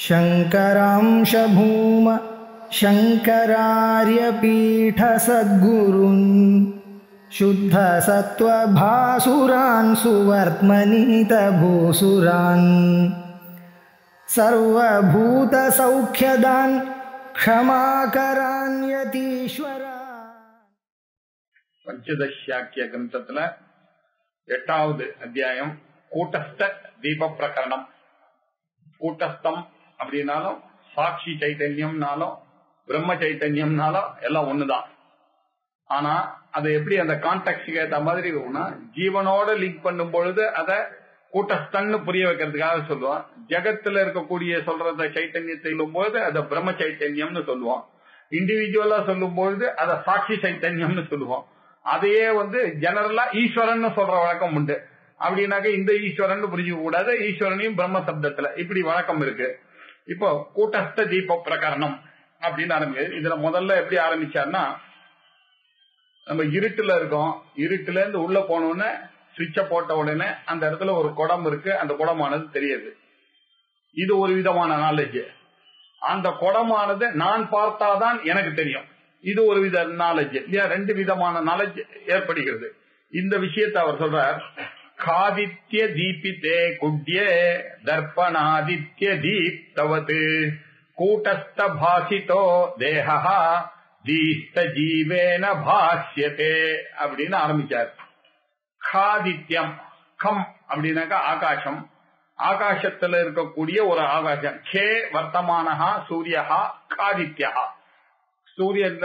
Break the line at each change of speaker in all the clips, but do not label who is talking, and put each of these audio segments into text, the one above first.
शङ्करांशभूम शङ्करार्यपीठसद्गुरुन् शुद्धसत्त्वभासुरान् सुवर्त्मनीतभूसुरान् सर्वभूतसौख्यदान् क्षमाकरान्यतीश्वरा
பஞ்சதசாக்கிய கிரந்தத்துல எட்டாவது அத்தியாயம் கூட்டஸ்த தீப பிரகரணம் கூட்டஸ்தம் அப்படின்னாலும் சாட்சி சைத்தன்யம்னாலும் பிரம்ம சைத்தன்யம்னாலும் எல்லாம் ஒண்ணுதான் ஆனா அதை எப்படி அந்த கான்டாக்டுக்கு ஏத்த மாதிரி இருக்கும்னா ஜீவனோட லிங்க் பண்ணும் பொழுது அதை கூட்டஸ்தன்னு புரிய வைக்கிறதுக்காக சொல்லுவோம் ஜெகத்துல இருக்கக்கூடிய சொல்றத சைத்தன்யத்தை சொல்லும் பொழுது அதை பிரம்ம சைத்தன்யம்னு சொல்லுவோம் இண்டிவிஜுவலா சொல்லும் பொழுது அதை சாட்சி சைத்தன்யம்னு சொல்லுவோம் அதையே வந்து ஜெனரலா ஈஸ்வரன் சொல்ற வழக்கம் உண்டு அப்படின்னாக்க இந்த ஈஸ்வரன் புரிஞ்சுக்க கூடாது ஈஸ்வரனையும் பிரம்ம சப்தத்துல இப்படி வழக்கம் இருக்கு இப்போ கூட்டஸ்த தீப பிரகரணம் அப்படின்னு ஆரம்பிக்குது இதுல முதல்ல எப்படி ஆரம்பிச்சாருன்னா நம்ம இருட்டுல இருக்கோம் இருட்டுல இருந்து உள்ள போனோடனே சுவிட்ச போட்ட உடனே அந்த இடத்துல ஒரு குடம் இருக்கு அந்த குடமானது தெரியுது இது ஒரு விதமான நாலேஜ் அந்த குடமானது நான் பார்த்தாதான் எனக்கு தெரியும் இது ஒரு வித நாலேஜ் இல்லையா ரெண்டு விதமான நாலேஜ் ஏற்படுகிறது இந்த விஷயத்தை அவர் சொல்றார் காதித்ய தீபிதே குட்யே தர்ப்பணாதித்ய தீப்தவத் கூட்டஸ்த பாசிதோ தேகா தீஸ்த ஜீவேன பாஷ்யத்தே அப்படின்னு ஆரம்பிச்சார் காதித்யம் கம் அப்படின்னாக்கா ஆகாசம் ஆகாசத்துல இருக்கக்கூடிய ஒரு ஆகாசம் கே வர்த்தமானஹா சூரியஹா காதித்யா சூரியன்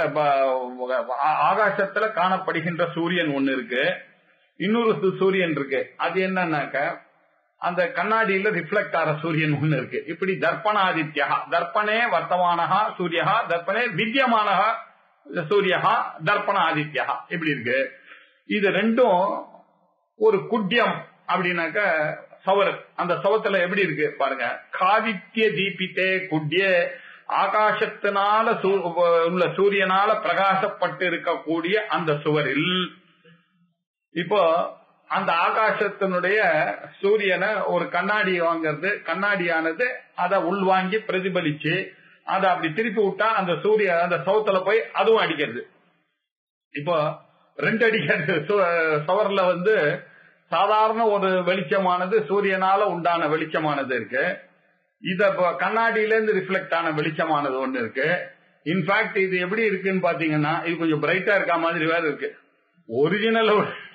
ஆகாசத்துல காணப்படுகின்ற சூரியன் ஒண்ணு இருக்கு இன்னொரு சூரியன் இருக்கு அது என்னன்னாக்க அந்த கண்ணாடியில ரிஃப்ளெக்ட் ஆற சூரியன் ஒண்ணு இருக்கு இப்படி தர்ப்பணாதித்யா தர்ப்பணே வர்த்தமானஹா சூரியஹா தர்ப்பணே வித்தியமானஹா சூரியஹா தர்ப்பண ஆதித்யா இப்படி இருக்கு இது ரெண்டும் ஒரு குட்டியம் அப்படின்னாக்க சவர் அந்த சவத்துல எப்படி இருக்கு பாருங்க காதித்ய தீபித்தே குட்டிய ஆகாசத்தினால உள்ள சூரியனால பிரகாசப்பட்டு இருக்கக்கூடிய அந்த சுவரில் இப்போ அந்த ஆகாசத்தினுடைய சூரியனை ஒரு கண்ணாடி வாங்கிறது கண்ணாடியானது அதை உள்வாங்கி பிரதிபலிச்சு அதை அப்படி திருப்பி விட்டா அந்த சூரிய அந்த சவுத்துல போய் அதுவும் அடிக்கிறது இப்போ ரெண்டு அடிக்கிறது சவர்ல வந்து சாதாரண ஒரு வெளிச்சமானது சூரியனால உண்டான வெளிச்சமானது இருக்கு இத கண்ணாடியில இருந்து ரிஃப்ளெக்ட் ஆன வெளிச்சமானது ஒண்ணு இருக்கு இன்ஃபேக்ட் இது எப்படி இருக்குன்னு பாத்தீங்கன்னா இது கொஞ்சம் பிரைட்டா இருக்க மாதிரி வேற இருக்கு ஒரிஜினல்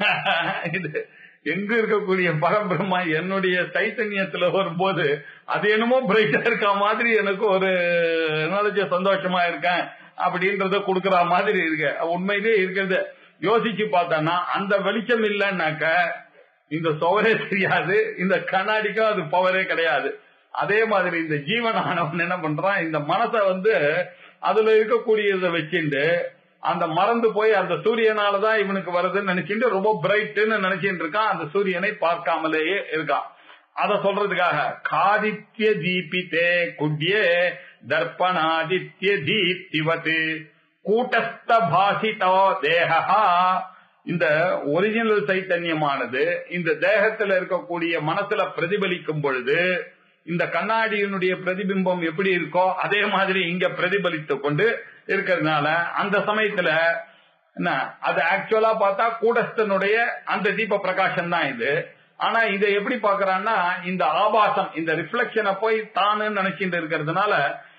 இது எங்க இருக்கக்கூடிய பரபிரம்மா என்னுடைய சைத்தன்யத்துல வரும்போது அது என்னமோ பிரைட்டா இருக்க மாதிரி எனக்கு ஒரு நாலேஜ் சந்தோஷமா இருக்கேன் அப்படின்றத கொடுக்கற மாதிரி இருக்கு உண்மையிலேயே இருக்கிறது யோசிச்சு பார்த்தோம்னா அந்த வெளிச்சம் இல்லைன்னாக்க இந்த சுவரே தெரியாது இந்த கண்ணாடிக்கும் அது பவரே கிடையாது அதே மாதிரி இந்த ஜீவனானவன் என்ன பண்றான் இந்த மனசை வந்து அதுல இருக்கக்கூடியதை வச்சுட்டு அந்த மறந்து போய் அந்த சூரியனாலதான் இவனுக்கு வருதுன்னு நினைச்சுட்டு ரொம்ப பிரைட்னு நினைச்சிட்டு இருக்கான் அந்த சூரியனை பார்க்காமலேயே இருக்கான் அத சொல்றதுக்காக காதித்ய தீபித்தே குட்யே தர்ப்பணாதித்ய தீப்திவத் கூட்டஸ்த பாசிதோ தேகா இந்த ஒரிஜினல் சைத்தன்யமானது இந்த தேகத்துல இருக்கக்கூடிய மனசுல பிரதிபலிக்கும் பொழுது இந்த கண்ணாடியினுடைய பிரதிபிம்பம் எப்படி இருக்கோ அதே மாதிரி இங்க பிரதிபலித்து கொண்டு இருக்கிறதுனால அந்த சமயத்துல என்ன அது ஆக்சுவலா பார்த்தா கூடஸ்தனுடைய அந்த தீப பிரகாசம் தான் இது ஆனா இதை எப்படி பாக்குறான்னா இந்த ஆபாசம் இந்த ரிஃப்ளெக்ஷனை போய் தானு நினைச்சிட்டு இருக்கிறதுனால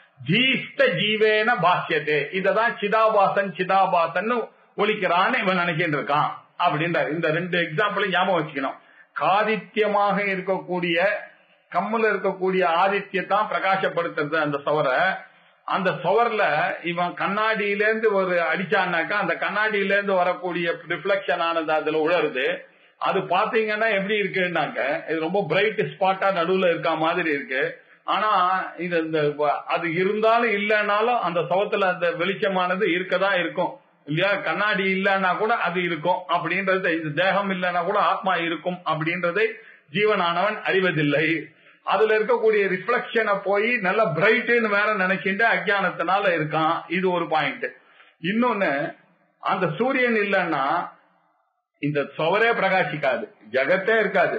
ஜீஸ்த ஜீவேன பாஷ்யத்தே இததான் சிதாபாசன் சிதாபாசன் ஒழிக்கிறான்னு இவன் நினைச்சிட்டு இருக்கான் அப்படின்ற இந்த ரெண்டு எக்ஸாம்பிளும் ஞாபகம் வச்சுக்கணும் காதித்யமாக இருக்கக்கூடிய கம்முல இருக்கக்கூடிய ஆதித்யத்தான் பிரகாசப்படுத்துறது அந்த சவரை அந்த சுவர்ல இவன் கண்ணாடியில இருந்து ஒரு அடிச்சான்னாக்கா அந்த கண்ணாடியில இருந்து வரக்கூடிய ரிஃப்ளெக்ஷன் ஆனது அதுல உழருது அது பாத்தீங்கன்னா எப்படி இருக்குன்னாக்க இது ரொம்ப பிரைட் ஸ்பாட்டா நடுவுல இருக்க மாதிரி இருக்கு ஆனா இது இந்த அது இருந்தாலும் இல்லைன்னாலும் அந்த சவத்துல அந்த வெளிச்சமானது இருக்கதான் இருக்கும் இல்லையா கண்ணாடி இல்லைன்னா கூட அது இருக்கும் அப்படின்றது இந்த தேகம் இல்லைன்னா கூட ஆத்மா இருக்கும் அப்படின்றதை ஜீவனானவன் அறிவதில்லை அதுல இருக்கக்கூடிய ரிஃப்ளெக்ஷனை போய் நல்ல பிரைட்னு வேற நினைக்கின்ற அஜானத்தினால இருக்கான் இது ஒரு பாயிண்ட் இன்னொன்னு அந்த சூரியன் இல்லைன்னா இந்த சுவரே பிரகாசிக்காது ஜகத்தே இருக்காது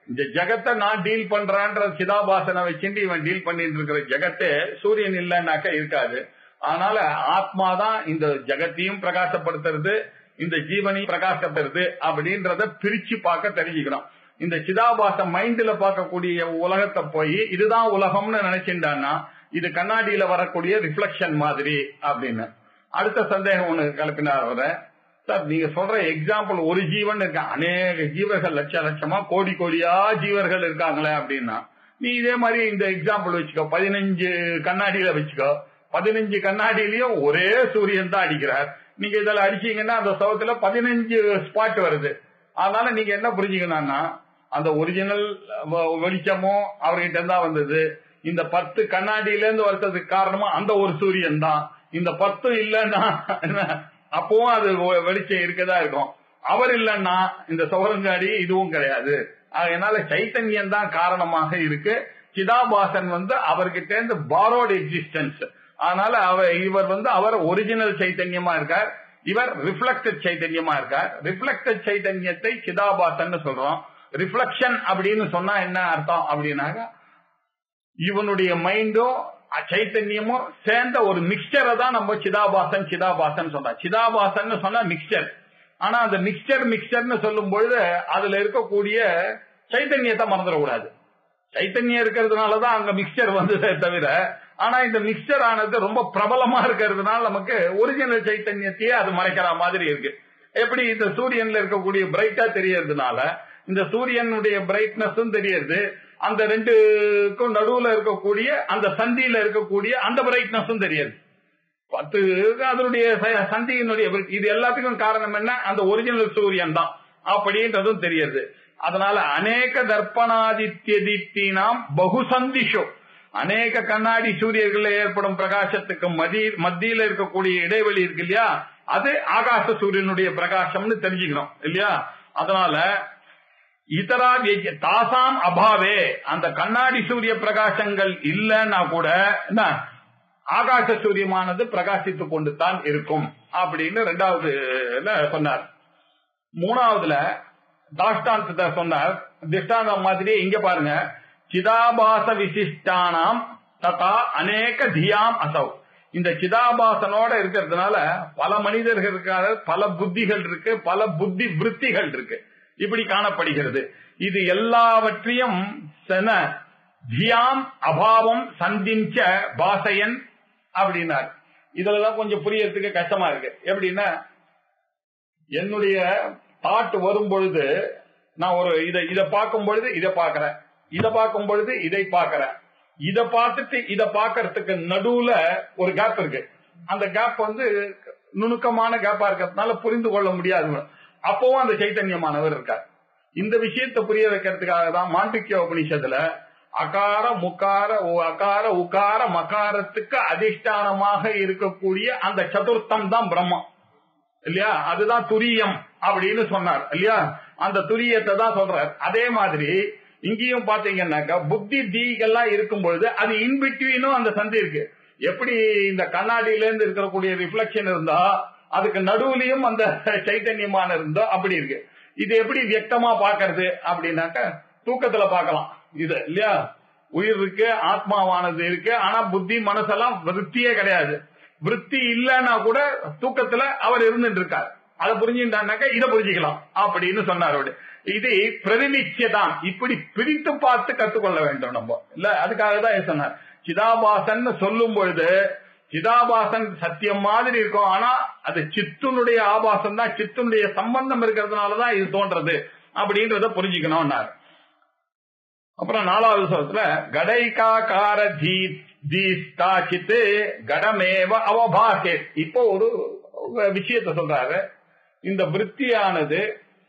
இந்த ஜெகத்தை நான் டீல் பண்றேன்ற சிதாபாசனை வச்சுட்டு இவன் டீல் பண்ணிட்டு இருக்கிற ஜெகத்தே சூரியன் இல்லைன்னாக்க இருக்காது அதனால ஆத்மா தான் இந்த ஜெகத்தையும் பிரகாசப்படுத்துறது இந்த ஜீவனையும் பிரகாசப்படுத்துறது அப்படின்றத பிரிச்சு பார்க்க தெரிஞ்சுக்கணும் இந்த சிதாபாச மைண்ட்ல பார்க்கக்கூடிய உலகத்தை போய் இதுதான் உலகம்னு நினைச்சிருந்தான்னா இது கண்ணாடியில வரக்கூடிய ரிஃப்ளெக்ஷன் மாதிரி அப்படின்னு அடுத்த சந்தேகம் ஒண்ணு கிளப்பினார் அவரை சார் நீங்க சொல்ற எக்ஸாம்பிள் ஒரு ஜீவன் இருக்க அநேக ஜீவர்கள் லட்ச லட்சமா கோடி கோடியா ஜீவர்கள் இருக்காங்களே அப்படின்னா நீ இதே மாதிரி இந்த எக்ஸாம்பிள் வச்சுக்கோ பதினஞ்சு கண்ணாடியில வச்சுக்கோ பதினஞ்சு கண்ணாடியிலயும் ஒரே சூரியன் தான் அடிக்கிறார் நீங்க இதுல அடிச்சீங்கன்னா அந்த சவத்துல பதினஞ்சு ஸ்பாட் வருது அதனால நீங்க என்ன புரிஞ்சுக்கணும்னா அந்த ஒரிஜினல் வெளிச்சமும் அவர்கிட்ட தான் வந்தது இந்த பத்து கண்ணாடியில இருந்து வர்றதுக்கு காரணமா அந்த ஒரு சூரியன் தான் இந்த பத்து இல்லைன்னா அப்பவும் அது வெளிச்சம் இருக்கதா இருக்கும் அவர் இல்லைன்னா இந்த சௌரங்காடி இதுவும் கிடையாது அதனால சைத்தன்யம் தான் காரணமாக இருக்கு சிதாபாசன் வந்து அவர்கிட்ட இருந்து பாரோட் எக்ஸிஸ்டன்ஸ் அதனால அவர் இவர் வந்து அவர் ஒரிஜினல் சைத்தன்யமா இருக்கார் இவர் ரிஃப்ளெக்டட் சைத்தன்யமா இருக்கார் ரிஃப்ளெக்டட் சைத்தன்யத்தை சிதாபாசன் சொல்றோம் ரிஃப்ளெக்ஷன் அப்படின்னு சொன்னா என்ன அர்த்தம் அப்படின்னாக்க இவனுடைய மைண்டும் சைத்தன்யமும் சேர்ந்த ஒரு மிக்சரை தான் நம்ம சிதாபாசன் சிதாபாசன் சொல்றோம் சிதாபாசன் சொன்னா மிக்சர் ஆனா அந்த மிக்சர் மிக்சர்னு சொல்லும் பொழுது அதுல இருக்கக்கூடிய சைத்தன்யத்தை மறந்துடக்கூடாது சைத்தன்யம் இருக்கிறதுனாலதான் அங்க மிக்சர் வந்ததே தவிர ஆனா இந்த மிக்சர் ஆனது ரொம்ப பிரபலமா இருக்கிறதுனால நமக்கு ஒரிஜினல் சைத்தன்யத்தையே அது மறைக்கிற மாதிரி இருக்கு எப்படி இந்த சூரியன்ல இருக்கக்கூடிய பிரைட்டா தெரியறதுனால இந்த சூரியனுடைய பிரைட்னஸும் தெரியுது அந்த ரெண்டுக்கும் நடுவுல இருக்கக்கூடிய அந்த சந்தியில இருக்கக்கூடிய அந்த பிரைட்னஸும் தெரியுது பத்து அதனுடைய சந்தியினுடைய இது எல்லாத்துக்கும் காரணம் என்ன அந்த ஒரிஜினல் சூரியன் தான் அப்படின்றதும் தெரியுது அதனால அநேக தர்ப்பணாதித்யதித்தினாம் பகுசந்திஷோ அநேக கண்ணாடி சூரியர்கள் ஏற்படும் பிரகாசத்துக்கு மதி மத்தியில இருக்கக்கூடிய இடைவெளி இருக்கு இல்லையா அது ஆகாச சூரியனுடைய பிரகாசம்னு தெரிஞ்சுக்கணும் இல்லையா அதனால இதரா தாசாம் அபாவே அந்த கண்ணாடி சூரிய பிரகாசங்கள் இல்லைன்னா கூட என்ன ஆகாச சூரியமானது பிரகாசித்து கொண்டு தான் இருக்கும் அப்படின்னு ரெண்டாவது சொன்னார் மூணாவதுல தாஷ்டாந்தத்தை சொன்னார் திஷ்டாந்தம் மாதிரி இங்க பாருங்க சிதாபாச விசிஷ்டானாம் ததா அநேக தியாம் அசௌ இந்த சிதாபாசனோட இருக்கிறதுனால பல மனிதர்கள் இருக்காத பல புத்திகள் இருக்கு பல புத்தி விற்த்திகள் இருக்கு இப்படி காணப்படுகிறது இது எல்லாவற்றையும் தியாம் அபாவம் சந்திஞ்ச பாசையன் அப்படின்னார் இதுலதான் கொஞ்சம் புரியறதுக்கு கஷ்டமா இருக்கு எப்படின்னா என்னுடைய தாட் வரும் பொழுது நான் ஒரு இதை இதை பார்க்கும் பொழுது இதை பார்க்கறேன் இதை பார்க்கும் பொழுது இதை பார்க்கறேன் இதை பார்த்துட்டு இதை பார்க்கறதுக்கு நடுவுல ஒரு கேப் இருக்கு அந்த கேப் வந்து நுணுக்கமான கேப்பா இருக்கிறதுனால புரிந்து கொள்ள முடியாது அப்பவும் அந்த சைத்தன்யமானவர் இருக்கார் இந்த விஷயத்தை புரிய வைக்கிறதுக்காக தான் மாண்டிக்கிய உபனிஷத்துல அகார முக்கார அகார உகார மகாரத்துக்கு அதிஷ்டானமாக இருக்கக்கூடிய அந்த சதுர்த்தம் தான் பிரம்மம் இல்லையா அதுதான் துரியம் அப்படின்னு சொன்னார் இல்லையா அந்த துரியத்தை தான் சொல்றார் அதே மாதிரி இங்கேயும் பாத்தீங்கன்னாக்கா புத்தி தீகெல்லாம் இருக்கும் பொழுது அது இன்பிட்வீனும் அந்த சந்தி இருக்கு எப்படி இந்த கண்ணாடியில இருந்து இருக்கக்கூடிய ரிஃப்ளெக்ஷன் இருந்தா அதுக்கு நடுவுலயும் அந்த சைத்தன்யமான இருந்தோ அப்படி இருக்கு இது எப்படி வியக்தமா பாக்குறது அப்படின்னாக்க தூக்கத்துல பார்க்கலாம் இது இல்லையா உயிர் இருக்கு ஆத்மாவானது இருக்கு ஆனா புத்தி மனசெல்லாம் விற்த்தியே கிடையாது விற்பி இல்லைன்னா கூட தூக்கத்துல அவர் இருந்துட்டு இருக்கார் அதை புரிஞ்சுட்டானாக்க இதை புரிஞ்சுக்கலாம் அப்படின்னு சொன்னார் அவரு இது பிரதிநிச்சயதான் இப்படி பிரித்து பார்த்து கத்துக்கொள்ள வேண்டும் நம்ம இல்ல அதுக்காக தான் சொன்னார் சிதாபாசன் சொல்லும் பொழுது சிதாபாசன் சத்தியம் மாதிரி இருக்கும் ஆனா அது சித்துனுடைய ஆபாசம் தான் சித்துனுடைய சம்பந்தம் இருக்கிறதுனாலதான் இது தோன்றது அப்படின்றத புரிஞ்சுக்கணும்னார் அப்புறம் நாலாவது சொல்றதுல கடைகாக்கார ஜீ தீஸ்தாச்சித்து கடமேவ அவபாசே இப்போ ஒரு விஷயத்த சொல்றாரு இந்த விற்த்தியானது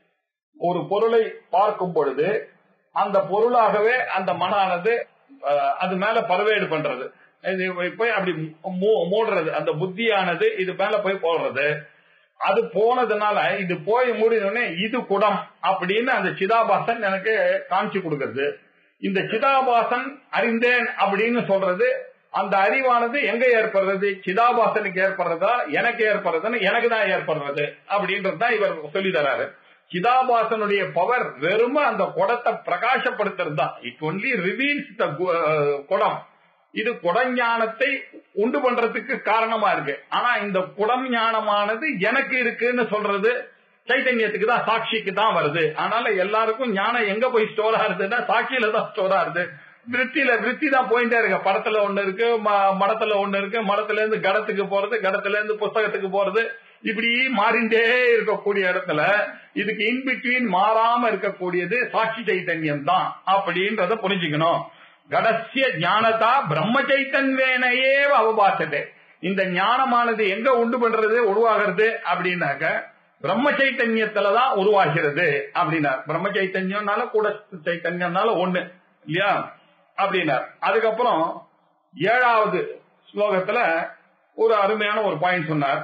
ஒரு பொருளை பார்க்கும் பொழுது அந்த பொருளாகவே அந்த மனானது அது மேல பரவேடு பண்றது போய் அப்படி மூடுறது அந்த புத்தியானது இது மேல போய் போடுறது அது போனதுனால இது போய் மூடினோடனே இது குடம் அப்படின்னு அந்த சிதாபாசன் எனக்கு காமிச்சு கொடுக்கறது இந்த சிதாபாசன் அறிந்தேன் அப்படின்னு சொல்றது அந்த அறிவானது எங்க ஏற்படுறது சிதாபாசனுக்கு ஏற்படுறதா எனக்கு ஏற்படுறதுன்னு எனக்கு தான் ஏற்படுறது அப்படின்றது தான் இவர் சொல்லி தராரு சிதாபாசனுடைய பவர் வெறும அந்த குடத்தை பிரகாசப்படுத்துறது தான் இட் ஒன்லி ரிவீல்ஸ் த குடம் இது குடஞானத்தை உண்டு பண்றதுக்கு காரணமா இருக்கு ஆனா இந்த குடம் ஞானமானது எனக்கு இருக்குன்னு சொல்றது சைத்தன்யத்துக்கு தான் சாட்சிக்கு தான் வருது அதனால எல்லாருக்கும் ஞானம் எங்க போய் ஸ்டோர் ஆகுதுன்னா சாட்சியில தான் ஸ்டோர் ஆகுது விற்த்தியில விற்பி தான் போயிட்டே இருக்கு படத்துல ஒண்ணு இருக்கு ம- மடத்துல ஒண்ணு இருக்கு மடத்துல இருந்து கடத்துக்கு போறது கடத்துல இருந்து புஸ்தகத்துக்கு போறது இப்படி மாறிண்டே இருக்கக்கூடிய இடத்துல இதுக்கு இன்பிட்வீன் மாறாம இருக்கக்கூடியது சாட்சி சைத்தன்யம் தான் அப்படின்றத புரிஞ்சுக்கணும் கடசிய ஞானதா பிரம்ம சைத்தன்யனையே அவபாசதே இந்த ஞானமானது எங்க உண்டு பண்றது உருவாகிறது அப்படின்னாக்க பிரம்ம சைத்தன்யத்துலதான் உருவாகிறது அப்படின்னார் பிரம்ம சைத்தன்யம்னால கூட சைத்தன்யம்னால ஒண்ணு இல்லையா அப்படின்னார் அதுக்கப்புறம் ஏழாவது ஸ்லோகத்துல ஒரு அருமையான ஒரு பாயிண்ட் சொன்னார்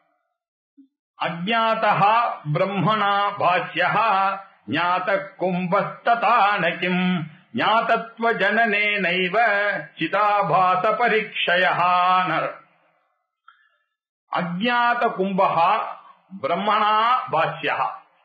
அஜாத்தா பிரம்மணா பாஷ்யா ஞாத கும்பஸ்ததான கிம் ஞாதத்வ ஜனனே நைவ சிதாபாச பரீட்சயானர் அஜாத கும்பகா பிரம்மணா பாஷ்யா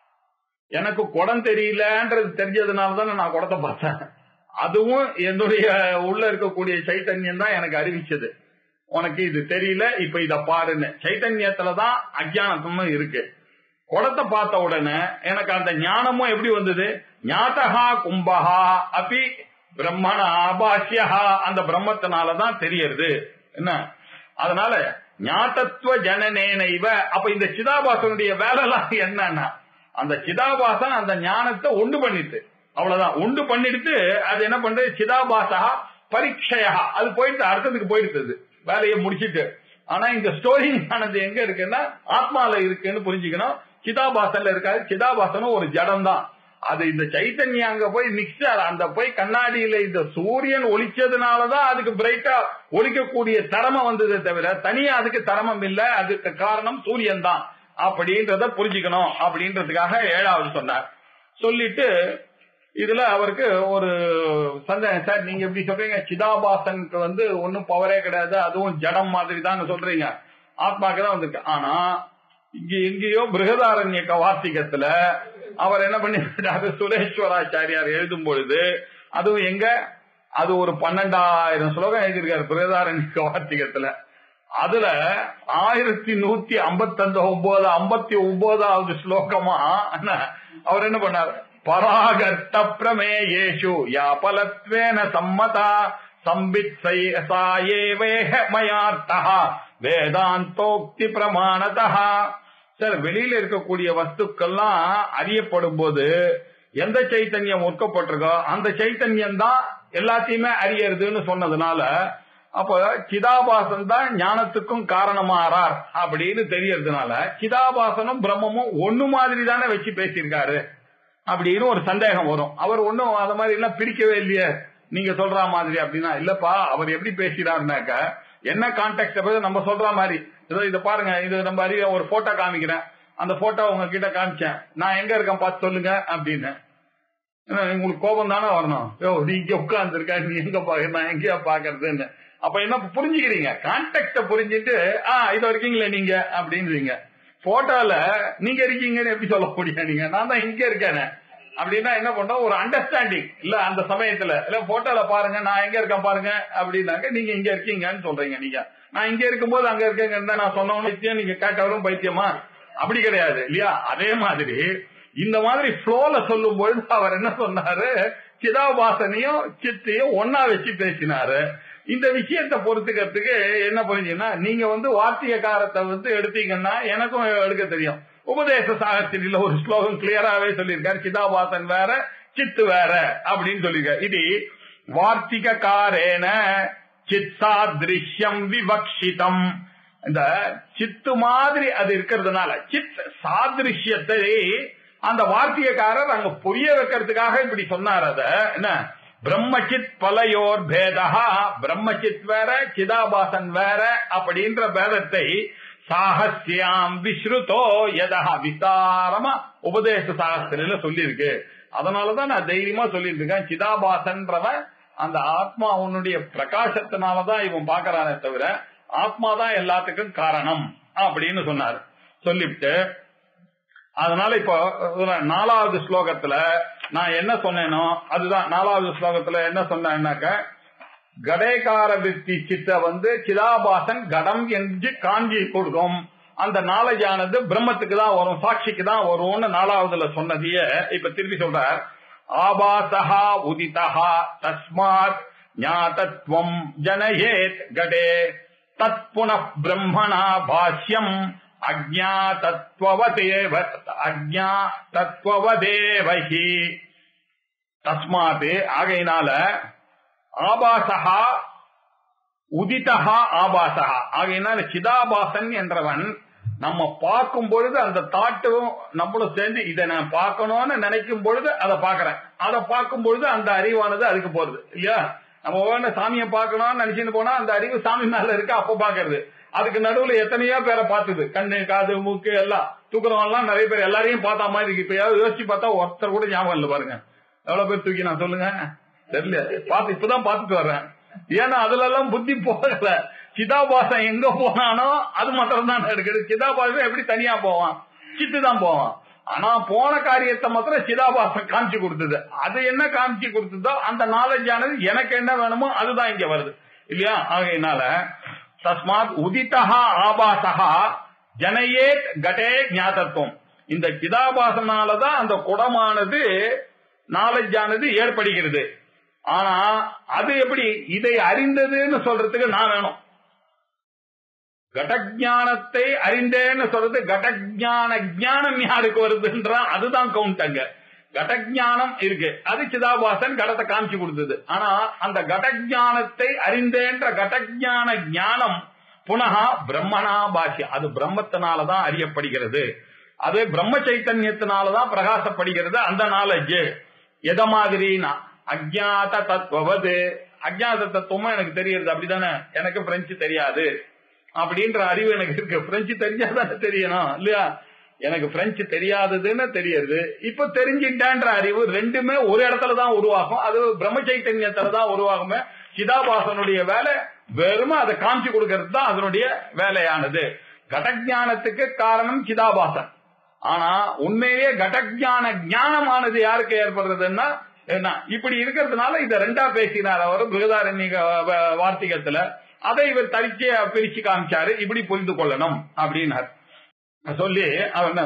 எனக்கு குடம் தெரியலன்றது தெரிஞ்சதுனால தான் நான் குடத்தை பார்த்தேன் அதுவும் என்னுடைய உள்ள இருக்கக்கூடிய சைத்தன்யம் தான் எனக்கு அறிவிச்சது உனக்கு இது தெரியல இப்ப இத பாருன்னு சைத்தன்யத்துலதான் அஜானத்தமும் இருக்கு குடத்தை பார்த்த உடனே எனக்கு அந்த ஞானமும் எப்படி வந்தது ஞாதகா கும்பகா அப்படி பிரம்மண ஆபாசியா அந்த பிரம்மத்தினாலதான் தெரியறது என்ன அதனால ஞாதத்துவ ஜனனேனைவ அப்ப இந்த சிதாபாசனுடைய வேலைலாம் என்னன்னா அந்த சிதாபாசன் அந்த ஞானத்தை உண்டு பண்ணிட்டு அவ்வளவுதான் உண்டு பண்ணிட்டு அது என்ன பண்றது சிதாபாசா பரீட்சையா அது போயிட்டு அர்த்தத்துக்கு போயிடுது வேலையை முடிச்சிட்டு ஆனா இந்த ஸ்டோரி ஆனது எங்க இருக்குன்னா ஆத்மால இருக்குன்னு புரிஞ்சுக்கணும் சிதாபாசன்ல இருக்காது சிதாபாசனும் ஒரு ஜடம் தான் அது இந்த சைத்தன்யம் அங்க போய் மிக்சர் அந்த போய் கண்ணாடியில இந்த சூரியன் ஒளிச்சதுனாலதான் அதுக்கு பிரைட்டா ஒளிக்கக்கூடிய தரமம் வந்ததே தவிர தனியா அதுக்கு தரமம் இல்ல அதுக்கு காரணம் சூரியன் தான் அப்படின்றத புரிஞ்சுக்கணும் அப்படின்றதுக்காக ஏழாவது சொன்னார் சொல்லிட்டு இதுல அவருக்கு ஒரு சந்தேகம் சார் நீங்க எப்படி சொல்றீங்க சிதாபாசனுக்கு வந்து ஒன்னும் பவரே கிடையாது அதுவும் ஜடம் மாதிரி தான் சொல்றீங்க ஆத்மாக்கு தான் வந்திருக்கு ஆனா இங்க எங்கேயோ பிருகதாரண்யக்க வார்த்திகத்துல அவர் என்ன பண்ணிருக்காரு சுரேஸ்வராச்சாரியார் எழுதும் பொழுது அதுவும் எங்க அது ஒரு பன்னெண்டாயிரம் ஸ்லோகம் எழுதியிருக்காரு பிருகதாரண்யக்க வார்த்திகத்துல அதுல ஆயிரத்தி நூத்தி ஐம்பத்தி ஒன்பது ஐம்பத்தி ஒன்பதாவது ஸ்லோகமா என்ன, அவர் என்ன பண்ணார் பராகர்த்த பிரமேயேஷு யாபலத்வேன சம்மதா சம்பித் சாயேவேக மயார்த்தா வேதாந்தோக்தி பிரமாணதா சார் வெளியில இருக்கக்கூடிய வஸ்துக்கள்லாம் அறியப்படும் போது எந்த சைத்தன்யம் ஒர்க்கப்பட்டிருக்கோ அந்த சைத்தன்யம் தான் எல்லாத்தையுமே அறியறதுன்னு சொன்னதுனால அப்ப சிதாபாசன் தான் ஞானத்துக்கும் காரணமாறார் அப்படின்னு தெரியறதுனால சிதாபாசனும் பிரம்மமும் ஒண்ணு மாதிரி தானே வச்சு பேசியிருக்காரு அப்படின்னு ஒரு சந்தேகம் வரும் அவர் ஒன்னும் அத மாதிரி எல்லாம் பிரிக்கவே இல்லையே நீங்க சொல்ற மாதிரி அப்படின்னா இல்லப்பா அவர் எப்படி பேசுறாருனாக்க என்ன கான்டெக்ட் நம்ம சொல்ற மாதிரி ஏதோ இத பாருங்க இது நம்ம அறிய ஒரு போட்டோ காமிக்கிறேன் அந்த போட்டோ உங்ககிட்ட காமிச்சேன் நான் எங்க இருக்கேன் பார்த்து சொல்லுங்க அப்படின்னு ஏன்னா, உங்களுக்கு கோபம் தானே வரணும் யோ நீ இங்க உட்கார்ந்துருக்க நீ எங்க பாக்க நான் எங்கேயா பாக்குறதுன்னு அப்ப என்ன புரிஞ்சுக்கிறீங்க கான்டெக்ட புரிஞ்சுட்டு ஆ இது இருக்கீங்களே நீங்க அப்படின்றீங்க போட்டோல நீங்க இருக்கீங்கன்னு எப்படி சொல்ல முடியும் நீங்க நான் தான் இங்க இருக்கேனே அப்படின்னா என்ன பண்றோம் ஒரு அண்டர்ஸ்டாண்டிங் இல்ல அந்த சமயத்துல இல்ல போட்டோல பாருங்க நான் எங்க இருக்கேன் பாருங்க அப்படின்னாக்க நீங்க இங்க இருக்கீங்கன்னு சொல்றீங்க நீங்க நான் இங்க இருக்கும்போது அங்க இருக்கேங்க நான் சொன்னவனும் பைத்தியம் நீங்க கேட்டவரும் பைத்தியமா அப்படி கிடையாது இல்லையா அதே மாதிரி இந்த மாதிரி ஃப்ளோல சொல்லும் பொழுது அவர் என்ன சொன்னாரு சிதாபாசனையும் சித்தையும் ஒன்னா வச்சு பேசினாரு இந்த விஷயத்தை பொறுத்துக்கிறதுக்கு என்ன புரிஞ்சுன்னா நீங்க வந்து வார்த்திகக்காரத்தை வந்து எடுத்தீங்கன்னா எனக்கும் எடுக்க தெரியும் உபதேச சாகத்திரியில ஒரு ஸ்லோகம் கிளியராவே சொல்லியிருக்காரு சிதாபாசன் வேற சித்து வேற அப்படின்னு சொல்லியிருக்காரு இது வார்த்திகாரேன சித் சாதிருஷ்யம் விவக்ஷிதம் இந்த சித்து மாதிரி அது இருக்கிறதுனால சித் சாதிருஷ்யத்தை அந்த வார்த்திகக்காரர் அங்க புரிய வைக்கிறதுக்காக இப்படி சொன்னார் அத என்ன பிரம்மச்சித் பலையோர் பேதா பிரம்மச்சித் வேற சிதாபாசன் வேற அப்படின்ற பேதத்தை சாகசியாம் விஸ்ருதோ யதா விசாரமா உபதேச சாஸ்திரில சொல்லியிருக்கு அதனாலதான் நான் தைரியமா சொல்லிட்டு இருக்கேன் சிதாபாசன்றவன் அந்த ஆத்மா அவனுடைய பிரகாசத்தினாலதான் இவன் பாக்குறானே தவிர ஆத்மா தான் எல்லாத்துக்கும் காரணம் அப்படின்னு சொன்னார் சொல்லிவிட்டு அதனால இப்போ அஹ், நாலாவது ஸ்லோகத்துல நான் என்ன சொன்னேனோ அதுதான் நாலாவது ஸ்லோகத்துல என்ன சொன்னேன்னாக்க கடேகார வித்தி சித்த வந்து சிதாபாசன் கடம் என்று காஞ்சி கொடுக்கும் அந்த நாலேஜானது பிரம்மத்துக்கு தான் வரும் சாட்சிக்கு தான் வரும்னு நாலாவதுல சொன்னதையே இப்ப திருப்பி சொல்றார் ஆபாசஹா உதிதஹா தஸ்மாத் ஞாதத்வம் ஜனயேத் கடே தத் புனః பிரம்மணா பாஷ்யம் அஜ்ஞாதத்வவதேவ அஜ்ஞாதத்வவதேவஹி தஸ்மாத் ஆகையினால ஆபாசகா உதிதகா ஆபாசகா ஆகையினால சிதாபாசன் என்றவன் நம்ம பார்க்கும் பொழுது அந்த தாட்டும் நம்மளும் சேர்ந்து இதை நான் பார்க்கணும்னு நினைக்கும் பொழுது அதை பார்க்கறேன் அதை பார்க்கும் பொழுது அந்த அறிவானது அதுக்கு போறது இல்லையா நம்ம ஒவ்வொரு சாமியை பார்க்கணும்னு நினைச்சுட்டு போனா அந்த அறிவு சாமி மேல இருக்கு அப்ப பாக்குறது அதுக்கு நடுவுல எத்தனையோ பேரை பார்த்தது கண்ணு காது மூக்கு எல்லாம் தூக்குறவங்க எல்லாம் நிறைய பேர் எல்லாரையும் பார்த்த மாதிரி இருக்கு இப்ப யாராவது யோசிச்சு பார்த்தா ஒருத்தர் கூட ஞாபகம் இல்லை பாருங்க எவ்வளவு பேர் தூக்கி நான் சொல்லுங்க தெரியல பார்த்து இப்பதான் பார்த்துட்டு வர்றேன் ஏன்னா அதுல எல்லாம் புத்தி போகல சிதாபாசம் எங்க போனானோ அது மாத்திரம் தான் இருக்குது சிதாபாசம் எப்படி தனியா போவான் சித்து தான் போவான் ஆனா போன காரியத்தை மாத்திரம் சிதாபாசம் காமிச்சு கொடுத்தது அது என்ன காமிச்சு கொடுத்ததோ அந்த நாலேஜ் ஆனது எனக்கு என்ன வேணுமோ அதுதான் இங்க வருது இல்லையா ஆகையினால தஸ்மாத் உதித்தகா ஆபாசகா ஜனயேத் கடே ஞாதத்துவம் இந்த சிதாபாசனாலதான் அந்த குடமானது நாலேஜ் ஆனது ஏற்படுகிறது ஆனா அது எப்படி இதை அறிந்ததுன்னு சொல்றதுக்கு நான் வேணும் கடஜானத்தை அறிந்தேன்னு சொல்றது கடஜான ஞானம் யாருக்கு வருதுன்றான் அதுதான் கவுண்ட் அங்க கடஜானம் இருக்கு அது சிதாபாசன் கடத்தை காமிச்சு கொடுத்தது ஆனா அந்த கடஜானத்தை அறிந்தேன்ற கடஜான ஞானம் புனகா பிரம்மனா பாஷ்ய அது பிரம்மத்தினாலதான் அறியப்படுகிறது அது பிரம்ம சைத்தன்யத்தினாலதான் பிரகாசப்படுகிறது அந்த நாலேஜ் எத மாதிரினா அஜாத தத்துவது அஜாத தத்துவமா எனக்கு தெரியுது அப்படிதானே எனக்கு பிரெஞ்சு தெரியாது அப்படின்ற அறிவு எனக்கு இருக்கு பிரெஞ்சு தெரிஞ்சாதானே தெரியணும் இல்லையா எனக்கு பிரெஞ்சு தெரியாததுன்னு தெரியுது இப்ப தெரிஞ்சிட்டான்ற அறிவு ரெண்டுமே ஒரு இடத்துல தான் உருவாகும் அது பிரம்ம சைத்தன்யத்துல தான் உருவாகுமே சிதாபாசனுடைய வேலை வெறும அதை காமிச்சு கொடுக்கறது தான் அதனுடைய வேலையானது கடஜானத்துக்கு காரணம் சிதாபாசன் ஆனா உண்மையிலேயே கடஜான ஞானமானது யாருக்கு ஏற்படுறதுன்னா என்ன இப்படி இருக்கிறதுனால இத ரெண்டா பேசினார் அவர் பிருகதாரண்ய வார்த்திகத்துல அதை இவர் தரிச்சிய பிரிச்சு காமிச்சாரு இப்படி புரிந்து கொள்ளணும் அப்படின்னார் சொல்லி அவன்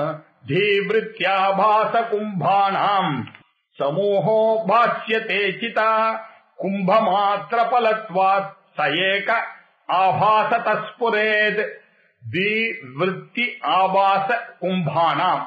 தீவிருத்தியாபாச கும்பானாம் சமூகோ பாஷ்யதே சிதா கும்பமாத்திர பலத்வாத் சயேக ஆபாச தஸ்புரேத் தீவிருத்தி ஆபாச கும்பானாம்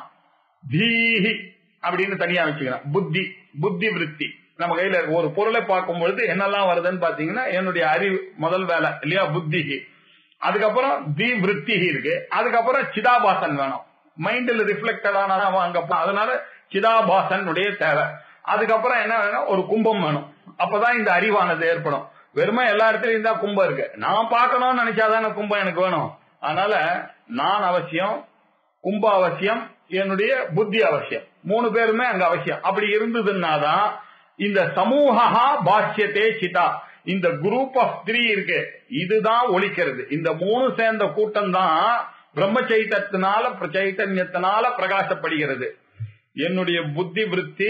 தீஹி அப்படின்னு தனியா வச்சுக்கிறேன் புத்தி புத்தி விருத்தி நம்ம கையில ஒரு பொருளை பார்க்கும் பொழுது என்னெல்லாம் வருதுன்னு பாத்தீங்கன்னா என்னுடைய அறிவு முதல் வேலை இல்லையா புத்திக்கு அதுக்கப்புறம் தி விருத்தி இருக்கு அதுக்கப்புறம் சிதாபாசன் வேணும் மைண்ட்ல ரிஃப்ளெக்டட் ஆனா அங்க அதனால சிதாபாசன் தேவை அதுக்கப்புறம் என்ன வேணும் ஒரு கும்பம் வேணும் அப்பதான் இந்த அறிவானது ஏற்படும் வெறுமை எல்லா இடத்துலயும் தான் கும்பம் இருக்கு நான் பார்க்கணும்னு நினைச்சாதானே கும்பம் எனக்கு வேணும் அதனால நான் அவசியம் கும்ப அவசியம் என்னுடைய புத்தி அவசியம் மூணு பேருமே அங்க அவசியம் அப்படி இருந்ததுன்னாதான் இந்த சமூகா பாஷ்யத்தே சிதா இந்த குரூப் ஆஃப் த்ரீ இருக்கு இதுதான் ஒழிக்கிறது இந்த மூணு சேர்ந்த கூட்டம் தான் பிரம்ம சைத்தத்தினால சைத்தன்யத்தினால பிரகாசப்படுகிறது என்னுடைய புத்தி விருத்தி